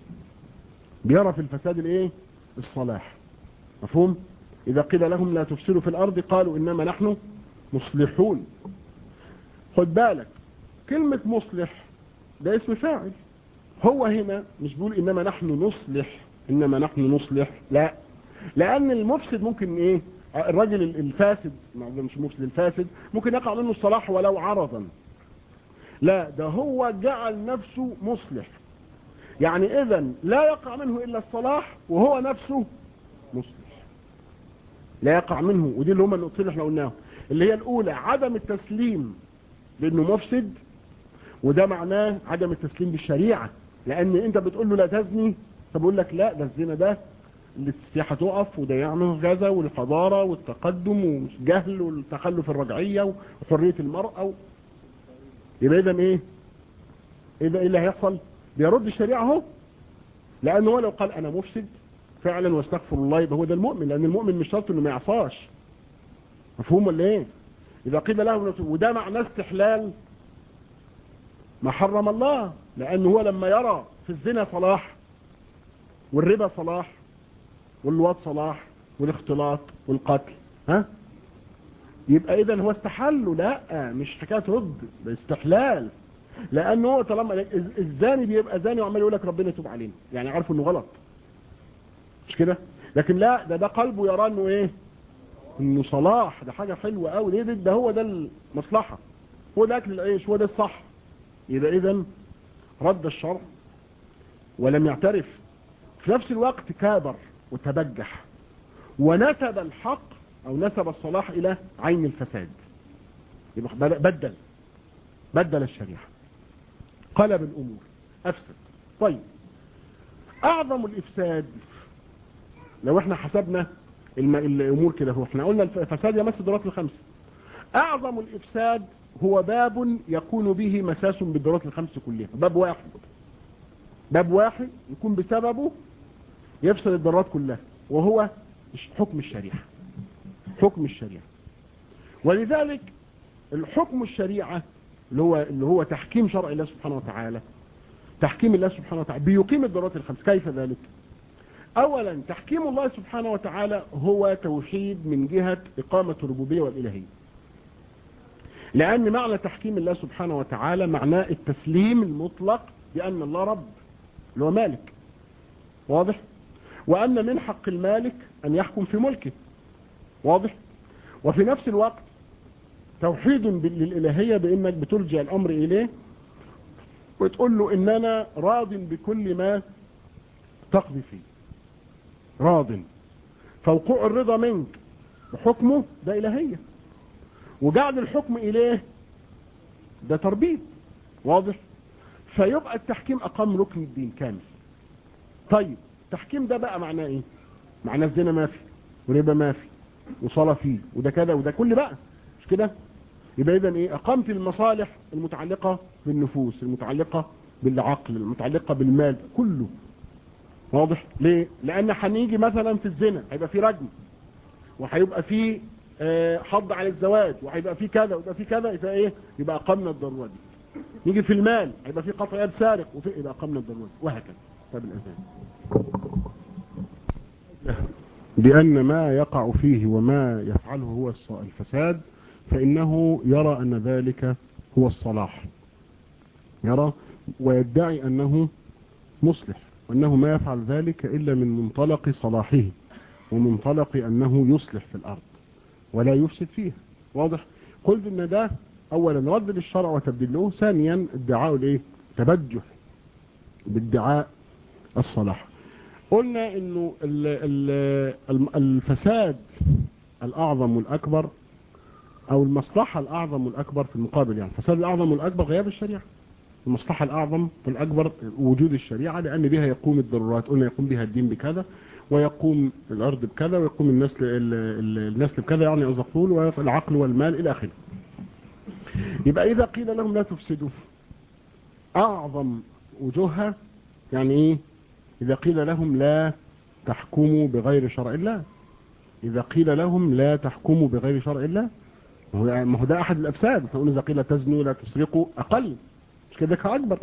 بيرى في الفساد الايه الصلاح مفهوم اذا قيل لهم لا تفسدوا في الارض قالوا انما نحن مصلحون خد بالك كلمة مصلح ده اسم فاعل هو هنا مش بيقول انما نحن نصلح انما نحن نصلح لا لان المفسد ممكن ايه الرجل الفاسد مش مفسد الفاسد ممكن يقع منه الصلاح ولو عرضا لا ده هو جعل نفسه مصلح يعني اذا لا يقع منه الا الصلاح وهو نفسه مصلح لا يقع منه ودي اللي هم النقطتين اللي احنا قلناهم اللي هي الاولى عدم التسليم لانه مفسد وده معناه عدم التسليم بالشريعة لان انت بتقول له لا تزني فبقول لك لا ده الزنا ده اللي السياحة تقف وده يعمل غزة والحضارة والتقدم والجهل والتخلف الرجعية وحرية المرأة و... يبقى اذا ايه ايه ده ايه اللي هيحصل بيرد الشريعة اهو لانه هو لو قال انا مفسد فعلا واستغفر الله يبقى هو ده المؤمن لان المؤمن مش شرط انه ما يعصاش مفهوم ولا ايه اذا قيل له وده معناه استحلال ما حرم الله لانه هو لما يرى في الزنا صلاح والربا صلاح واللواط صلاح والاختلاط والقتل ها يبقى اذا هو استحل لا مش حكايه رد ده استحلال لانه هو طالما الزاني بيبقى زاني وعمال يقول لك ربنا يتوب علينا يعني عارفه انه غلط مش كده لكن لا ده ده قلبه يرى انه ايه انه صلاح ده حاجة حلوة قوي ليه ده, ده هو ده المصلحة هو ده اكل العيش هو ده الصح يبقى اذا رد الشرع ولم يعترف في نفس الوقت كابر وتبجح ونسب الحق او نسب الصلاح الى عين الفساد يبقى بدل بدل الشريعة قلب الامور افسد طيب اعظم الافساد لو احنا حسبنا الم... الامور كده هو احنا قلنا الفساد يمس الدورات الخمسة اعظم الافساد هو باب يكون به مساس بالدورات الخمس كلها باب واحد باب واحد يكون بسببه يفسد الدورات كلها وهو حكم الشريعة حكم الشريعة ولذلك الحكم الشريعة اللي هو اللي هو تحكيم شرع الله سبحانه وتعالى تحكيم الله سبحانه وتعالى بيقيم الضرورات الخمس كيف ذلك اولا تحكيم الله سبحانه وتعالى هو توحيد من جهة اقامة الربوبية والالهية لان معنى تحكيم الله سبحانه وتعالى معناه التسليم المطلق بان الله رب اللي هو مالك واضح وان من حق المالك ان يحكم في ملكه واضح وفي نفس الوقت توحيد للالهية بانك بترجع الامر اليه وتقول له ان انا راض بكل ما تقضي فيه راض فوقوع الرضا منك بحكمه ده الهية وجعل الحكم اليه ده تربيط واضح فيبقى التحكيم اقام ركن الدين كامل طيب التحكيم ده بقى معناه ايه معناه الزنا ما في وربا ما في وصلاة فيه وده كده وده كل بقى مش كده يبقى اذا ايه اقامت المصالح المتعلقة بالنفوس المتعلقة بالعقل المتعلقة بالمال كله واضح ليه لان هنيجي مثلا في الزنا هيبقى في رجم وهيبقى في حض على الزواج وهيبقى في كذا ويبقى في كذا يبقى ايه يبقى اقمنا الضروره دي نيجي في المال هيبقى في قطع يد سارق وفي يبقى اقمنا الضروره دي وهكذا طب الاذان بأن ما يقع فيه وما يفعله هو الفساد فإنه يرى أن ذلك هو الصلاح يرى ويدعي أنه مصلح وأنه ما يفعل ذلك إلا من منطلق صلاحه ومنطلق أنه يصلح في الأرض ولا يفسد فيها واضح قلت أن ده أولا رد للشرع وتبديله ثانيا ادعاء الايه تبجح بادعاء الصلاح قلنا انه الفساد الاعظم والاكبر او المصلحة الاعظم والاكبر في المقابل يعني الفساد الاعظم والاكبر غياب الشريعة المصلحة الاعظم والاكبر وجود الشريعة لان بها يقوم الضرورات قلنا يقوم بها الدين بكذا ويقوم الارض بكذا ويقوم النسل النسل بكذا يعني الزقول والعقل والمال الى اخره يبقى اذا قيل لهم لا تفسدوا اعظم وجوهها يعني ايه إذا قيل لهم لا تحكموا بغير شرع الله إذا قيل لهم لا تحكموا بغير شرع الله ما هو ده أحد الأفساد نقول إذا قيل تزنوا لا تسرقوا أقل مش كده أكبر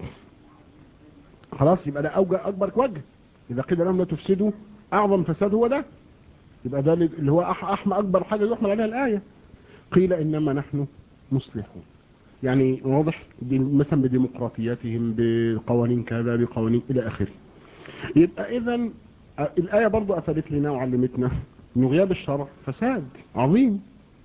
خلاص يبقى ده أوجه أكبر وجه إذا قيل لهم لا تفسدوا أعظم فساد هو ده يبقى ده اللي هو أحمى أكبر حاجة يحمل عليها الآية قيل إنما نحن مصلحون يعني واضح مثلا بديمقراطياتهم بقوانين كذا بقوانين إلى آخره يبقى اذا الآية برضو أفادت لنا وعلمتنا انه غياب الشرع فساد عظيم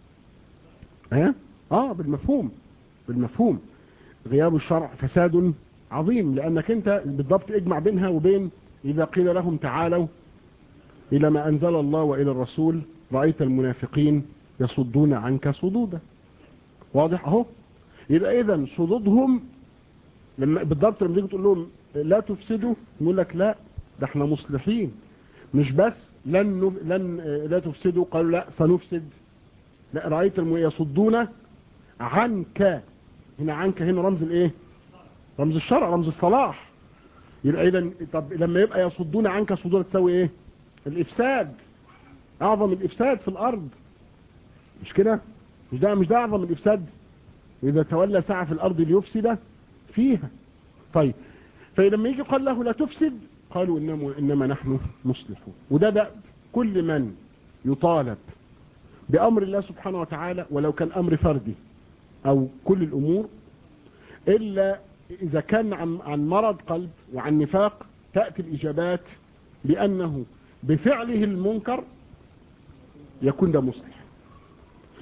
ها اه بالمفهوم بالمفهوم غياب الشرع فساد عظيم لانك انت بالضبط اجمع بينها وبين اذا قيل لهم تعالوا الى ما انزل الله والى الرسول رأيت المنافقين يصدون عنك صدودا واضح اهو يبقى اذا صدودهم لما بالضبط لما تيجي تقول لهم لا تفسدوا يقول لك لا ده احنا مصلحين مش بس لن نف... لن لا تفسدوا قالوا لا سنفسد لا رأيت الم... يصدون عنك هنا عنك هنا رمز الايه رمز الشرع رمز الصلاح يبقى اذا طب لما يبقى يصدون عنك صدور تسوي ايه الافساد اعظم الافساد في الارض مش كده مش ده مش ده اعظم الافساد واذا تولى سعى في الارض ليفسد فيها طيب فلما يجي قال له لا تفسد قالوا إنما, إنما نحن مصلحون وده ده كل من يطالب بأمر الله سبحانه وتعالى ولو كان أمر فردي أو كل الأمور إلا إذا كان عن, عن مرض قلب وعن نفاق تأتي الإجابات بأنه بفعله المنكر يكون ده مصلح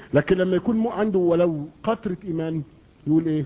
لكن لما يكون مو عنده ولو قطرة ايمان يقول ايه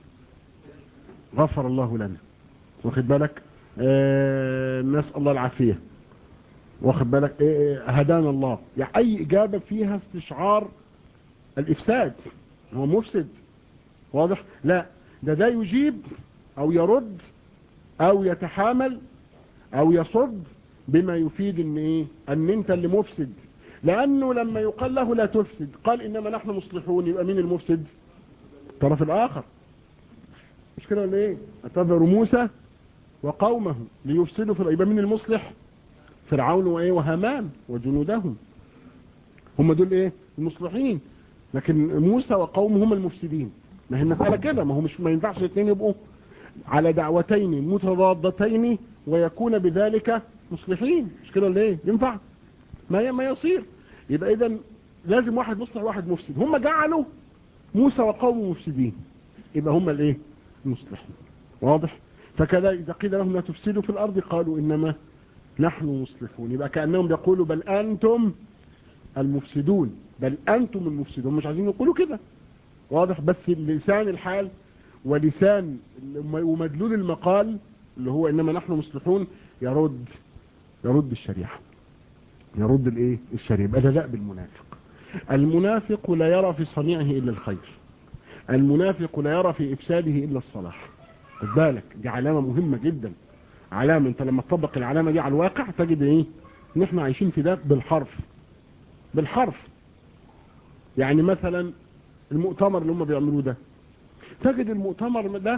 غفر الله لنا واخد بالك آه نسأل الله العافية واخد بالك إيه هدانا الله يعني اي اجابة فيها استشعار الافساد هو مفسد واضح لا ده ده يجيب او يرد او يتحامل او يصد بما يفيد ان ايه ان انت اللي مفسد لانه لما يقال له لا تفسد قال انما نحن مصلحون يبقى مين المفسد الطرف الاخر مش كده ولا ايه اتذر موسى وقومه ليفسدوا في الارض يبقى مين المصلح فرعون وايه وهامان وجنودهم هم دول ايه المصلحين لكن موسى وقومه هم المفسدين ما هي المسألة كده ما هو مش ما ينفعش الاثنين يبقوا على دعوتين متضادتين ويكون بذلك مصلحين مش كده ولا ايه ينفع ما ما يصير يبقى اذا لازم واحد مصلح وواحد مفسد هم جعلوا موسى وقومه مفسدين يبقى هم الايه المصلحين واضح فكذا اذا قيل لهم لا تفسدوا في الارض قالوا انما نحن مصلحون يبقى كانهم يقولوا بل انتم المفسدون بل انتم المفسدون مش عايزين يقولوا كده واضح بس لسان الحال ولسان ومدلول المقال اللي هو انما نحن مصلحون يرد يرد الشريعة يرد الايه الشريعة يبقى ده دأب المنافق المنافق لا يرى في صنيعه الا الخير المنافق لا يرى في افساده الا الصلاح خد بالك دي علامة مهمة جدا علامة انت لما تطبق العلامة دي على الواقع تجد ايه ان احنا عايشين في ده بالحرف بالحرف يعني مثلا المؤتمر اللي هم بيعملوه ده تجد المؤتمر ده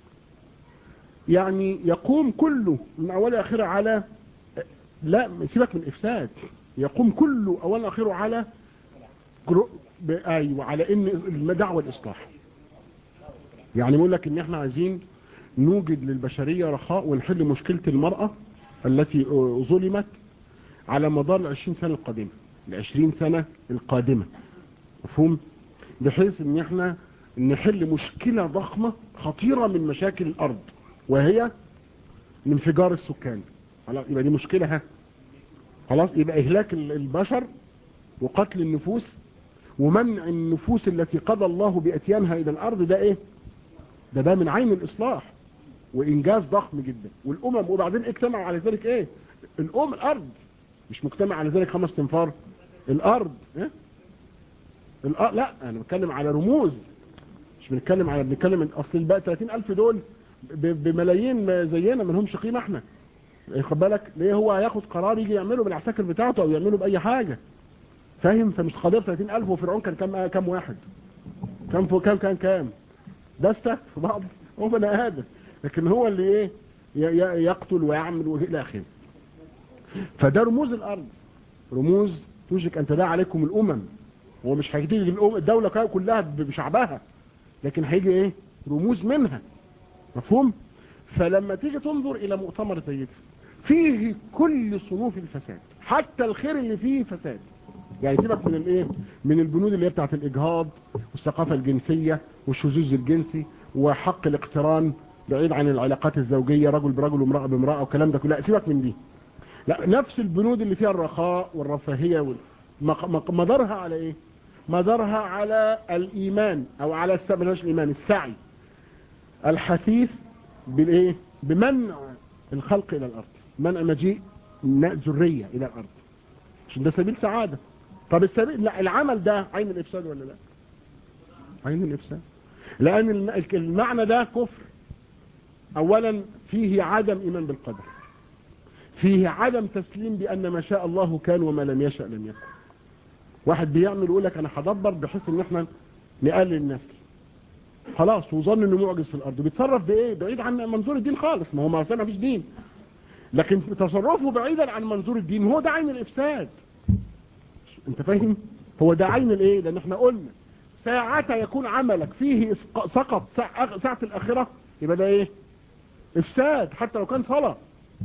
يعني يقوم كله من اوله اخره على لا سيبك من افساد يقوم كله اوله اخره على ايوه على ان الدعوه الاصلاح يعني بيقول لك ان احنا عايزين نوجد للبشريه رخاء ونحل مشكله المراه التي ظلمت على مدار ال 20 سنه القادمه ال 20 سنه القادمه مفهوم بحيث ان احنا نحل مشكلة ضخمة خطيرة من مشاكل الارض وهي انفجار السكان خلاص يبقى دي مشكلة ها خلاص يبقى اهلاك البشر وقتل النفوس ومنع النفوس التي قضى الله باتيانها الى الارض ده ايه ده ده من عين الاصلاح وانجاز ضخم جدا والامم وبعدين اجتمعوا على ذلك ايه الام الارض مش مجتمع على ذلك خمس تنفار الارض ايه الأ... لا انا بتكلم على رموز مش بنتكلم على بنتكلم اصل بقى 30000 دول ب... بملايين زينا ما لهمش قيمه احنا خد بالك ليه هو هياخد قرار يجي يعمله بالعساكر بتاعته او يعمله باي حاجه فاهم فمش قضيه 30000 وفرعون كان كام كام واحد كام فوق كام كام كام دسته في بعض هو بني ادم لكن هو اللي ايه ي... يقتل ويعمل والى اخره فده رموز الارض رموز توشك ان تداعى عليكم الامم هو مش هيجي الدولة كلها بشعبها لكن هيجي ايه رموز منها مفهوم فلما تيجي تنظر الى مؤتمر زي ده فيه كل صنوف الفساد حتى الخير اللي فيه فساد يعني سيبك من الايه من البنود اللي هي بتاعت الاجهاض والثقافة الجنسية والشذوذ الجنسي وحق الاقتران بعيد عن العلاقات الزوجية رجل برجل وامرأة بامرأة والكلام ده كله لا سيبك من دي لا نفس البنود اللي فيها الرخاء والرفاهية وال... مدارها على ايه مدارها على الايمان او على السبب الايمان السعي الحثيث بالايه بمنع الخلق الى الارض منع مجيء ذريه الى الارض عشان ده سبيل سعاده طب السبيل لا العمل ده عين الافساد ولا لا عين الافساد لان المعنى ده كفر اولا فيه عدم ايمان بالقدر فيه عدم تسليم بان ما شاء الله كان وما لم يشاء لم يكن واحد بيعمل يقول لك انا هدبر بحيث ان احنا نقلل النسل خلاص وظن انه معجز في الارض بيتصرف بايه بعيد عن منظور الدين خالص ما هو ما ما فيش دين لكن تصرفه بعيدا عن منظور الدين هو ده عين الافساد انت فاهم هو ده عين الايه لان احنا قلنا ساعة يكون عملك فيه سقط ساعة الاخرة يبقى ده ايه افساد حتى لو كان صلاة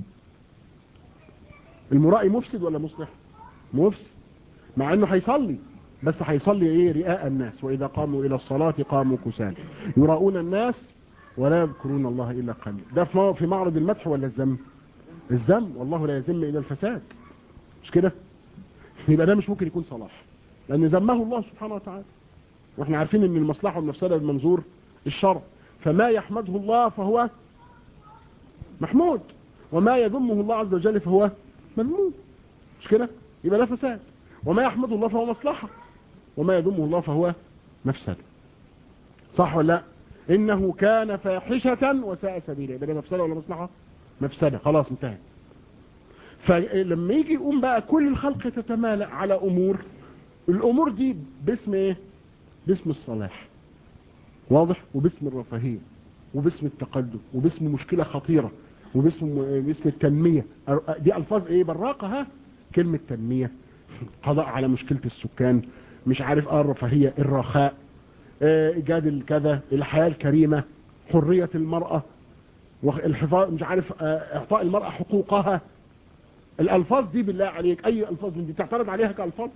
المرائي مفسد ولا مصلح مفسد مع انه هيصلي بس هيصلي ايه رئاء الناس واذا قاموا الى الصلاة قاموا كسال يراؤون الناس ولا يذكرون الله الا قليلا ده في معرض المدح ولا الذم الذم والله لا يذم الى الفساد مش كده يبقى ده مش ممكن يكون صلاح لأن ذمه الله سبحانه وتعالى واحنا عارفين ان المصلحة والمفسدة بالمنظور الشرع فما يحمده الله فهو محمود وما يذمه الله عز وجل فهو مذموم مش كده يبقى ده فساد وما يحمده الله فهو مصلحة وما يذمه الله فهو مفسد صح ولا لا انه كان فاحشة وساء سبيلا يبقى ده مفسدة ولا مصلحة مفسدة خلاص انتهى فلما يجي يقوم بقى كل الخلق تتمالأ على امور الامور دي باسم ايه باسم الصلاح واضح وباسم الرفاهية وباسم التقدم وباسم مشكلة خطيرة وباسم باسم التنمية دي الفاظ ايه براقة ها كلمة تنمية قضاء على مشكلة السكان مش عارف اه الرفاهية الرخاء اه ايجاد الكذا الحياة الكريمة حرية المرأة الحفاظ مش عارف اه اعطاء المرأة حقوقها الالفاظ دي بالله عليك اي الفاظ من دي تعترض عليها كالفاظ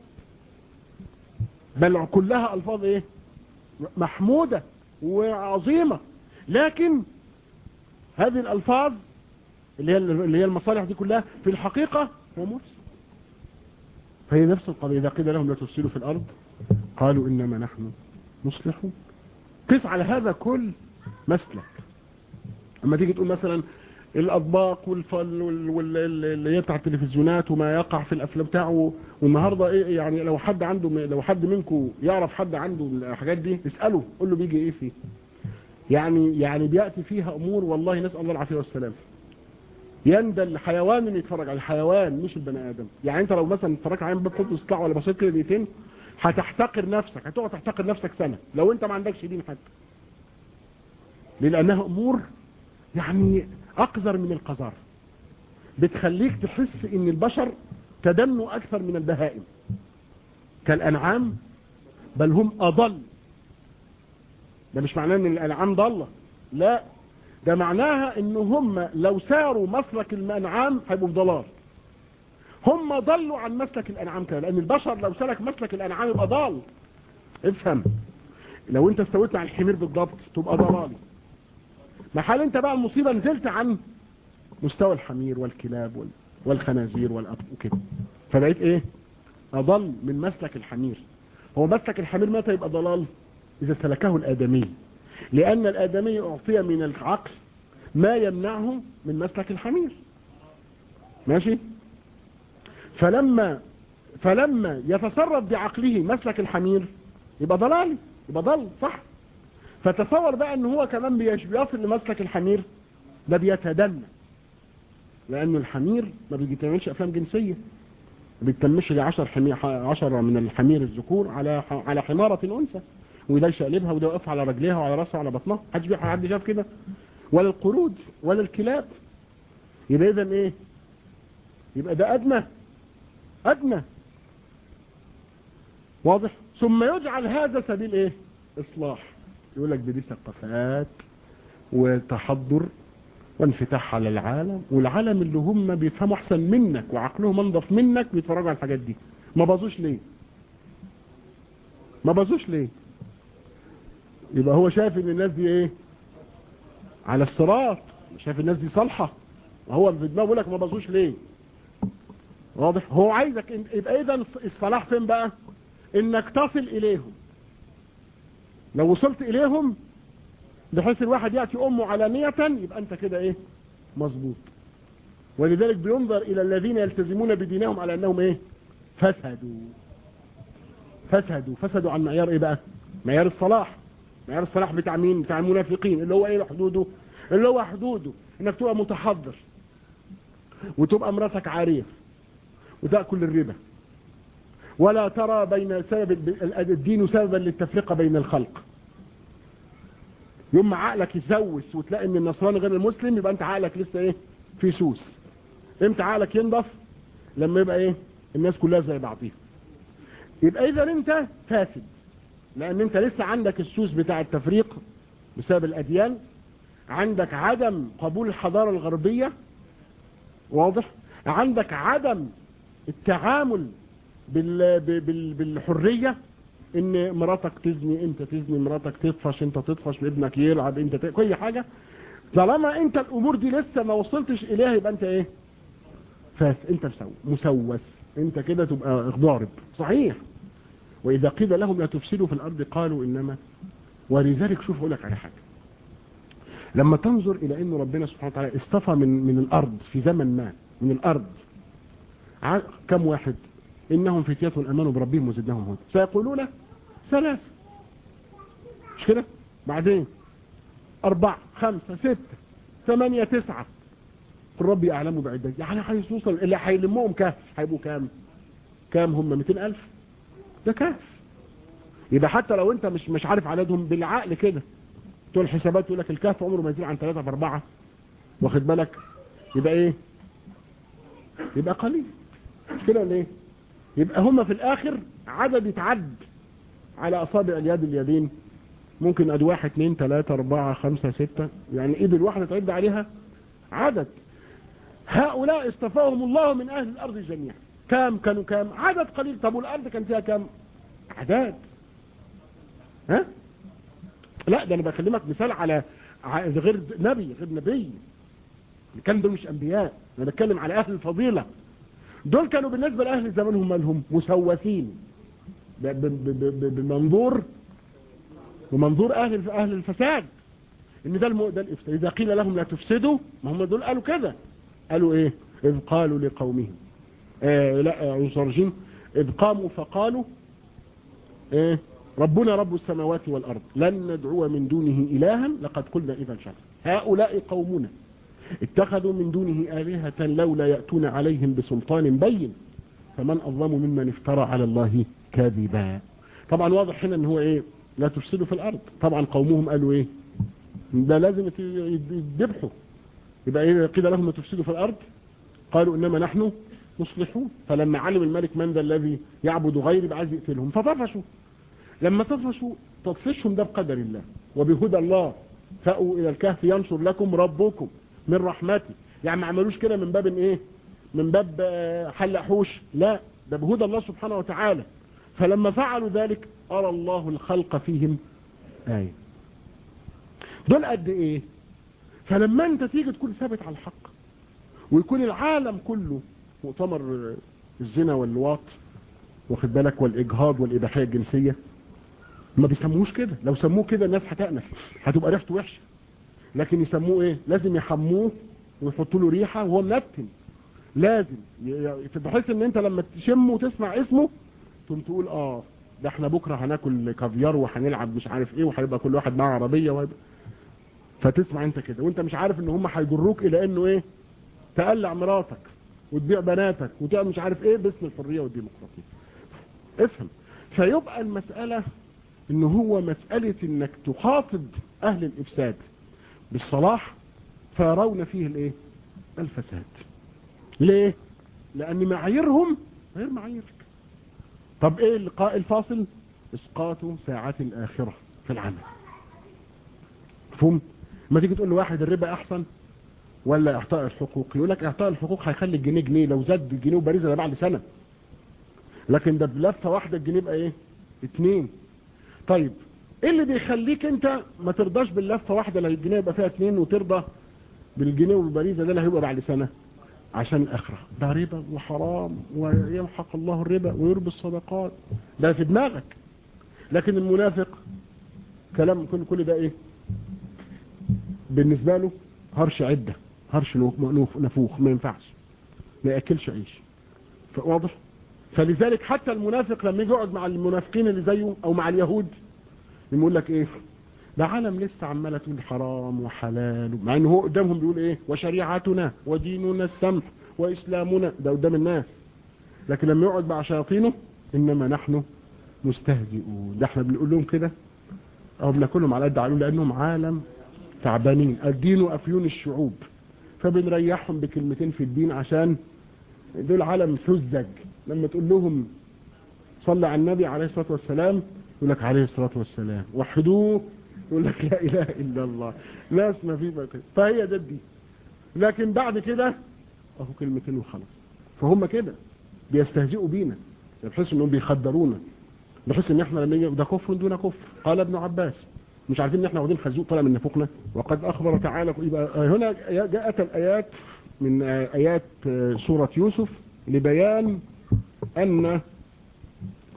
بل كلها الفاظ ايه محمودة وعظيمة لكن هذه الالفاظ اللي هي اللي هي المصالح دي كلها في الحقيقة هو مفسد فهي نفس القضية إذا قيل لهم لا تفسدوا في الأرض قالوا إنما نحن مصلحون قس على هذا كل مسلك اما تيجي تقول مثلا الاطباق والفل واللي هي بتاع التلفزيونات وما يقع في الافلام بتاعه والنهارده ايه يعني لو حد عنده لو حد منكم يعرف حد عنده الحاجات دي اساله قول له بيجي ايه فيه يعني يعني بياتي فيها امور والله نسال الله العافيه والسلام يندى الحيوان انه يتفرج على الحيوان مش البني ادم يعني انت لو مثلا اتفرجت على باب قدس طلع ولا بصيت كده دقيقتين هتحتقر نفسك هتقعد تحتقر نفسك سنه لو انت ما عندكش دين حتى لانها امور يعني اقذر من القذار بتخليك تحس ان البشر تدنوا اكثر من البهائم كالانعام بل هم اضل ده مش معناه ان الانعام ضاله لا ده معناها ان هم لو ساروا مسلك الانعام هيبقوا في ضلال هم ضلوا عن مسلك الانعام كده لان البشر لو سلك مسلك الانعام يبقى ضال افهم لو انت استويت مع الحمير بالضبط تبقى ضلالي محل انت بقى المصيبة نزلت عن مستوى الحمير والكلاب والخنازير والأب وكده فبقيت ايه اضل من مسلك الحمير هو مسلك الحمير متى يبقى ضلال اذا سلكه الادمي لان الادمي اعطي من العقل ما يمنعه من مسلك الحمير ماشي فلما فلما يتصرف بعقله مسلك الحمير يبقى ضلالي يبقى ضل صح فتصور بقى ان هو كمان بيصل لمسلك الحمير ده بيتدنى لان الحمير ما بيتعملش افلام جنسية ما بيتمش لي 10 حمير 10 من الحمير الذكور على على حمارة انثى وده يشقلبها وده يقف على رجليها وعلى راسها وعلى بطنها حدش حد شاف كده ولا القرود ولا الكلاب يبقى اذا ايه يبقى ده ادنى ادنى واضح ثم يجعل هذا سبيل ايه اصلاح يقول لك دي ثقافات وتحضر وانفتاح على العالم والعالم اللي هم بيفهموا احسن منك وعقلهم انضف منك بيتفرجوا على الحاجات دي ما باظوش ليه ما باظوش ليه يبقى هو شايف ان الناس دي ايه على الصراط شايف الناس دي صالحه وهو في دماغه بيقول لك ما باظوش ليه واضح هو عايزك يبقى اذا الصلاح فين بقى انك تصل اليهم لو وصلت اليهم بحيث الواحد يأتي امه علانية يبقى انت كده ايه مظبوط ولذلك بينظر الى الذين يلتزمون بدينهم على انهم ايه فسدوا فسدوا فسدوا عن معيار ايه بقى معيار الصلاح معيار الصلاح بتاع مين بتاع المنافقين اللي هو ايه حدوده اللي هو حدوده انك تبقى متحضر وتبقى مراتك عارية وتأكل الربا ولا ترى بين سبب الدين سببا للتفرقة بين الخلق يوم ما عقلك يسوس وتلاقي ان النصراني غير المسلم يبقى انت عقلك لسه ايه في سوس امتى عقلك ينضف لما يبقى ايه الناس كلها زي بعضيها يبقى اذا انت فاسد لان انت لسه عندك السوس بتاع التفريق بسبب الاديان عندك عدم قبول الحضارة الغربية واضح عندك عدم التعامل بال... بال... بالحرية ان مراتك تزني انت تزني مراتك تطفش انت تطفش ابنك يلعب انت ت... كل حاجة طالما انت الامور دي لسه ما وصلتش اليها يبقى انت ايه فاس انت مسو... مسوس انت كده تبقى ضارب صحيح وإذا قيل لهم لا تفسدوا في الأرض قالوا إنما ولذلك شوف أقول لك على حاجة لما تنظر إلى أن ربنا سبحانه وتعالى اصطفى من من الأرض في زمن ما من الأرض كم واحد إنهم فتية أمنوا بربهم وزدناهم هدى سيقولون ثلاثة مش كده بعدين أربعة خمسة ستة ثمانية تسعة الرب يعلم بعدة يعني هيوصل اللي هيلمهم كهف هيبقوا كام كام هم 200 ألف ده كهف يبقى حتى لو انت مش مش عارف عددهم بالعقل كده تقول حسابات يقول لك الكهف عمره ما يزيد عن 3 في 4 واخد بالك يبقى ايه يبقى قليل مش كده ولا ايه يبقى هم في الاخر عدد يتعد على اصابع اليد اليدين ممكن ادي واحد اثنين ثلاثة اربعة خمسة ستة يعني ايد الواحدة تعد عليها عدد هؤلاء اصطفاهم الله من اهل الارض جميعا كام كانوا كام عدد قليل طب والارض كان فيها كام اعداد ها لا ده انا بكلمك مثال على غير نبي غير نبي كان دول مش انبياء انا بتكلم على اهل الفضيلة دول كانوا بالنسبة لاهل زمانهم مالهم مسوسين بمنظور ومنظور اهل اهل الفساد ان ده المو... ده الافساد اذا قيل لهم لا تفسدوا ما هم دول قالوا كده قالوا ايه اذ قالوا لقومهم آه لا عنصرجين اذ قاموا فقالوا ايه ربنا رب السماوات والارض لن ندعو من دونه الها لقد قلنا اذا شر هؤلاء قومنا اتخذوا من دونه آلهة لولا يأتون عليهم بسلطان بين فمن أظلم ممن افترى على الله كاذبا طبعا واضح هنا ان هو ايه لا تفسدوا في الارض طبعا قومهم قالوا ايه ده لازم يذبحوا يبقى ايه قيل لهم تفسدوا في الارض قالوا انما نحن مصلحون فلما علم الملك من ذا الذي يعبد غيري بعايز يقتلهم فطفشوا لما طفشوا تطفشهم ده بقدر الله وبهدى الله فأوا الى الكهف ينشر لكم ربكم من رحمته يعني ما عملوش كده من باب ايه من باب حل حوش لا ده بهدى الله سبحانه وتعالى فلما فعلوا ذلك أرى الله الخلق فيهم آية دول قد ايه فلما انت تيجي تكون ثابت على الحق ويكون العالم كله مؤتمر الزنا واللواط واخد بالك والاجهاض والاباحيه الجنسيه ما بيسموهوش كده لو سموه كده الناس هتأنف هتبقى ريحته وحشه لكن يسموه ايه لازم يحموه ويحطوا له ريحه وهو منتن لازم بحيث ان انت لما تشمه وتسمع اسمه تقوم تقول اه ده احنا بكره هناكل كافيار وهنلعب مش عارف ايه وهيبقى كل واحد معاه عربيه وهيبقى فتسمع انت كده وانت مش عارف ان هم هيجروك الى انه ايه تقلع مراتك وتبيع بناتك وتعمل مش عارف ايه باسم الحريه والديمقراطيه افهم فيبقى المساله ان هو مساله انك تخاطب اهل الافساد بالصلاح فيرون فيه الايه الفساد ليه لان معاييرهم غير معاييرك طب ايه اللقاء الفاصل اسقاط ساعات الاخرة في العمل مفهوم ما تيجي تقول لواحد الربا احسن ولا اعطاء الحقوق يقول لك اعطاء الحقوق هيخلي الجنيه جنيه لو زاد الجنيه وباريزه ده بعد سنة لكن ده بلفة واحدة الجنيه يبقى ايه اتنين طيب ايه اللي بيخليك انت ما ترضاش باللفة واحدة لو الجنيه يبقى فيها اتنين وترضى بالجنيه والباريزة ده اللي هيبقى بعد سنة عشان الاخرة ده ربا وحرام ويمحق الله الربا ويربي الصدقات ده في دماغك لكن المنافق كلام كل كل ده ايه بالنسبة له هرش عدة هرش نفوخ ما ينفعش ما ياكلش عيش واضح فلذلك حتى المنافق لما يجي يقعد مع المنافقين اللي زيه او مع اليهود يقول لك ايه ده عالم لسه عماله تقول حرام وحلال مع ان هو قدامهم بيقول ايه وشريعتنا وديننا السمح واسلامنا ده قدام الناس لكن لما يقعد مع شياطينه انما نحن مستهزئون ده احنا بنقول لهم كده او بناكلهم على قد عقلهم لانهم عالم تعبانين الدين افيون الشعوب فبنريحهم بكلمتين في الدين عشان دول عالم سذج لما تقول لهم صلى على النبي عليه الصلاه والسلام يقول لك عليه الصلاه والسلام وحدوه يقول لك لا اله الا الله ناس ما في بقى فهي ده الدين لكن بعد كده اهو كلمتين وخلاص فهم كده بيستهزئوا بينا بحيث انهم بيخدرونا بحيث ان احنا لما يجي ده كفر دون كفر قال ابن عباس مش عارفين ان احنا واخدين خازوق طالع من نفوقنا وقد اخبر تعالى يبقى هنا جاءت الايات من ايات سوره يوسف لبيان ان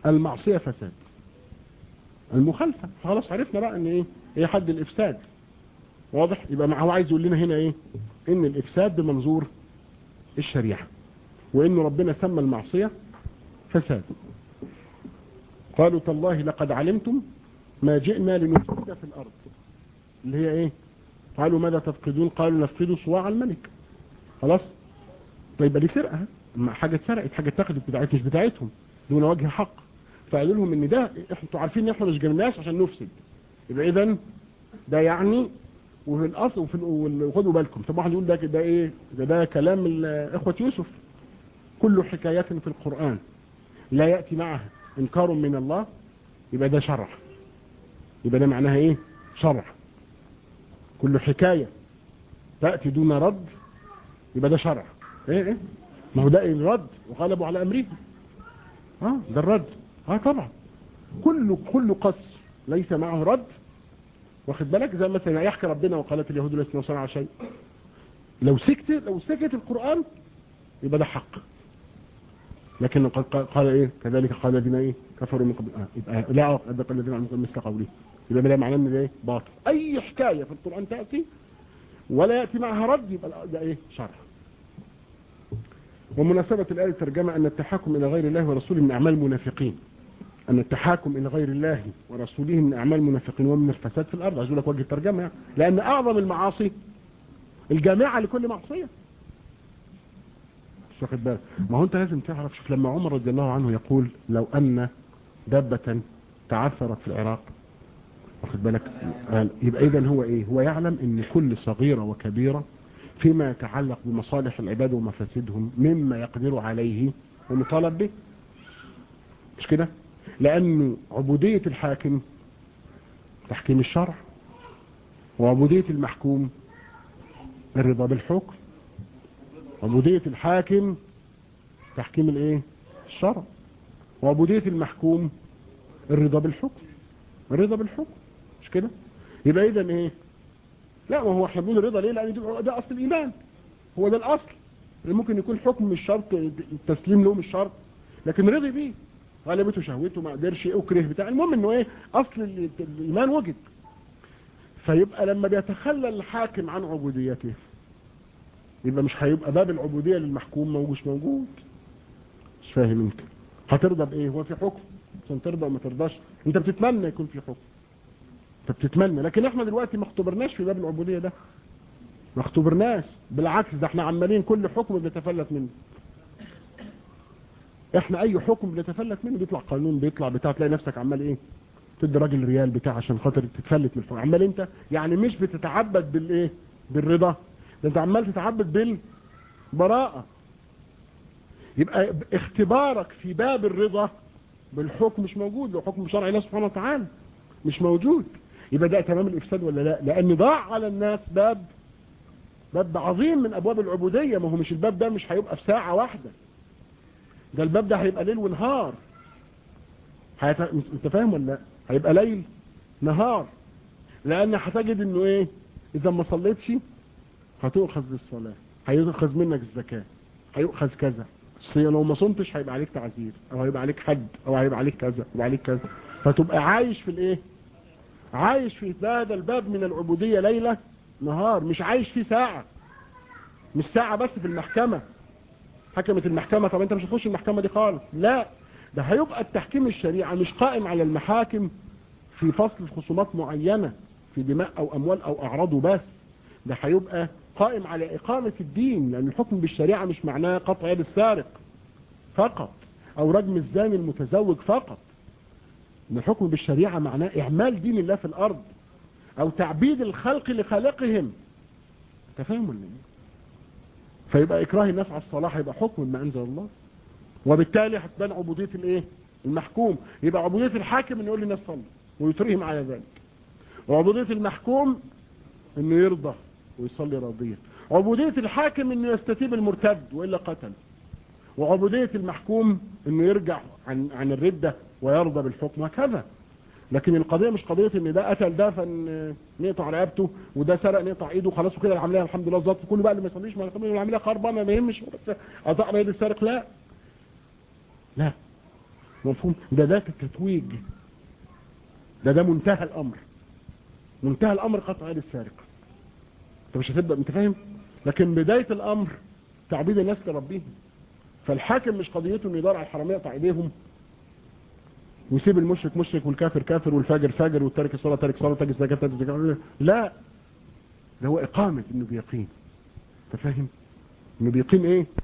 المعصية فساد المخالفة خلاص عرفنا بقى ان ايه ايه حد الافساد واضح يبقى مع هو عايز يقول لنا هنا ايه ان الافساد بمنظور الشريعة وان ربنا سمى المعصية فساد قالوا تالله لقد علمتم ما جئنا لنفسد في الارض اللي هي ايه قالوا ماذا تفقدون قالوا نفقد صواع الملك خلاص طيب دي سرقة حاجة اتسرقت حاجة اتخذت بتاعت مش بتاعتهم دون وجه حق فقالوا لهم ان ده انتوا عارفين ان احنا مش جبناش عشان نفسد يبقى اذا ده يعني وفي الاصل وفي وخدوا بالكم طب واحد يقول ده ده ايه ده ده كلام اخوة يوسف كل حكاية في القرآن لا يأتي معها انكار من الله يبقى ده شرع يبقى ده معناها ايه شرع كل حكاية تأتي دون رد يبقى ده شرع ايه ايه ما هو ده الرد وغلبوا على امره اه ده الرد اه طبعا كل كل قصر ليس معه رد واخد بالك زي مثلا يحكي ربنا وقالت اليهود لسنا صنع شيء لو سكت لو سكت القرآن يبقى ده حق لكن قال ايه كذلك قال الذين ايه كفروا من قبل آه يبقى لا أدق الذين عن مثل قوله يبقى ده معناه ان ده ايه باطل اي حكاية في القرآن تأتي ولا يأتي معها رد يبقى ده ايه شرع ومناسبة الآية ترجمة أن التحاكم إلى غير الله ورسوله من أعمال المنافقين أن التحاكم إلى غير الله ورسوله من أعمال المنافقين ومن الفساد في الأرض أقول لك وجه الترجمة يعني. لأن أعظم المعاصي الجامعة لكل معصية مش واخد بالك ما هو أنت لازم تعرف شوف لما عمر رضي الله عنه يقول لو أن دابة تعثرت في العراق واخد بالك يبقى إذا هو إيه هو يعلم أن كل صغيرة وكبيرة فيما يتعلق بمصالح العباد ومفاسدهم مما يقدر عليه ومطالب به مش كده لأن عبودية الحاكم تحكيم الشرع وعبودية المحكوم الرضا بالحكم عبودية الحاكم تحكيم الايه الشرع وعبودية المحكوم الرضا بالحكم الرضا بالحكم مش كده يبقى اذا ايه لا ما هو احنا بنقول الرضا ليه لان ده اصل الايمان هو ده الاصل اللي ممكن يكون حكم مش شرط التسليم له مش شرط لكن رضي بيه غلبته شهوته ما قدرش اكره بتاع المهم انه ايه اصل الايمان وجد فيبقى لما بيتخلى الحاكم عن عبوديته يبقى مش هيبقى باب العبودية للمحكوم موجوش موجود مش فاهم انت هترضى بايه هو في حكم عشان ترضى وما ترضاش انت بتتمنى يكون في حكم انت بتتمنى لكن احنا دلوقتي ما اختبرناش في باب العبودية ده ما اختبرناش بالعكس ده احنا عمالين كل حكم بنتفلت منه احنا اي حكم بنتفلت منه بيطلع قانون بيطلع بتاع تلاقي نفسك عمال ايه تدي راجل ريال بتاع عشان خاطر تتفلت من الحكم عمال انت يعني مش بتتعبد بالايه بالرضا ده انت عمال تتعبد بالبراءة يبقى اختبارك في باب الرضا بالحكم مش موجود لو حكم شرعي الله سبحانه وتعالى مش موجود يبقى ده تمام الافساد ولا لا لان ضاع على الناس باب باب عظيم من ابواب العبودية ما هو مش الباب ده مش هيبقى في ساعة واحدة ده الباب ده هيبقى ليل ونهار هيت... انت فاهم ولا لا هيبقى ليل نهار لان هتجد انه ايه اذا ما صليتش هتؤخذ بالصلاة هيؤخذ منك الزكاة هيؤخذ كذا لو ما صمتش هيبقى عليك تعذير او هيبقى عليك حد او هيبقى عليك كذا او عليك كذا فتبقى عايش في الايه عايش في هذا الباب من العبودية ليلة نهار مش عايش فيه ساعة مش ساعة بس في المحكمة حكمت المحكمة طب انت مش هتخش المحكمة دي خالص لا ده هيبقى التحكيم الشريعة مش قائم على المحاكم في فصل خصومات معينة في دماء او اموال او اعراض بس ده هيبقى قائم على اقامة الدين لان الحكم بالشريعة مش معناه قطع يد السارق فقط او رجم الزاني المتزوج فقط ان الحكم بالشريعة معناه اعمال دين الله في الارض او تعبيد الخلق لخالقهم انت فاهم ولا ايه فيبقى اكراه الناس على الصلاة هيبقى حكم ما انزل الله وبالتالي هتبان عبودية الايه المحكوم يبقى عبودية الحاكم انه يقول للناس صلي ويطريهم على ذلك وعبودية المحكوم انه يرضى ويصلي راضيا عبودية الحاكم انه يستتيب المرتد وإلا قتل وعبودية المحكوم انه يرجع عن, عن الردة ويرضى بالحكم وكذا لكن القضية مش قضية ان ده قتل ده فنقطع رقبته وده سرق نقطع ايده خلاص وكده العملية الحمد لله ظبط كله بقى اللي ما يصليش ما يصليش العملية خربانة ما يهمش قطعنا يد السارق لا لا مفهوم ده ذات التتويج ده ده منتهى الامر منتهى الامر قطع يد السارق انت مش هتبدا انت فاهم لكن بدايه الامر تعبيد الناس لربهم فالحاكم مش قضيته انه يدور على الحراميه يقطع ايديهم ويسيب المشرك مشرك والكافر كافر والفاجر فاجر والتارك الصلاه تارك صلاه تارك الزكاه تارك الزكاه لا ده هو اقامه انه بيقين انت فاهم انه بيقين ايه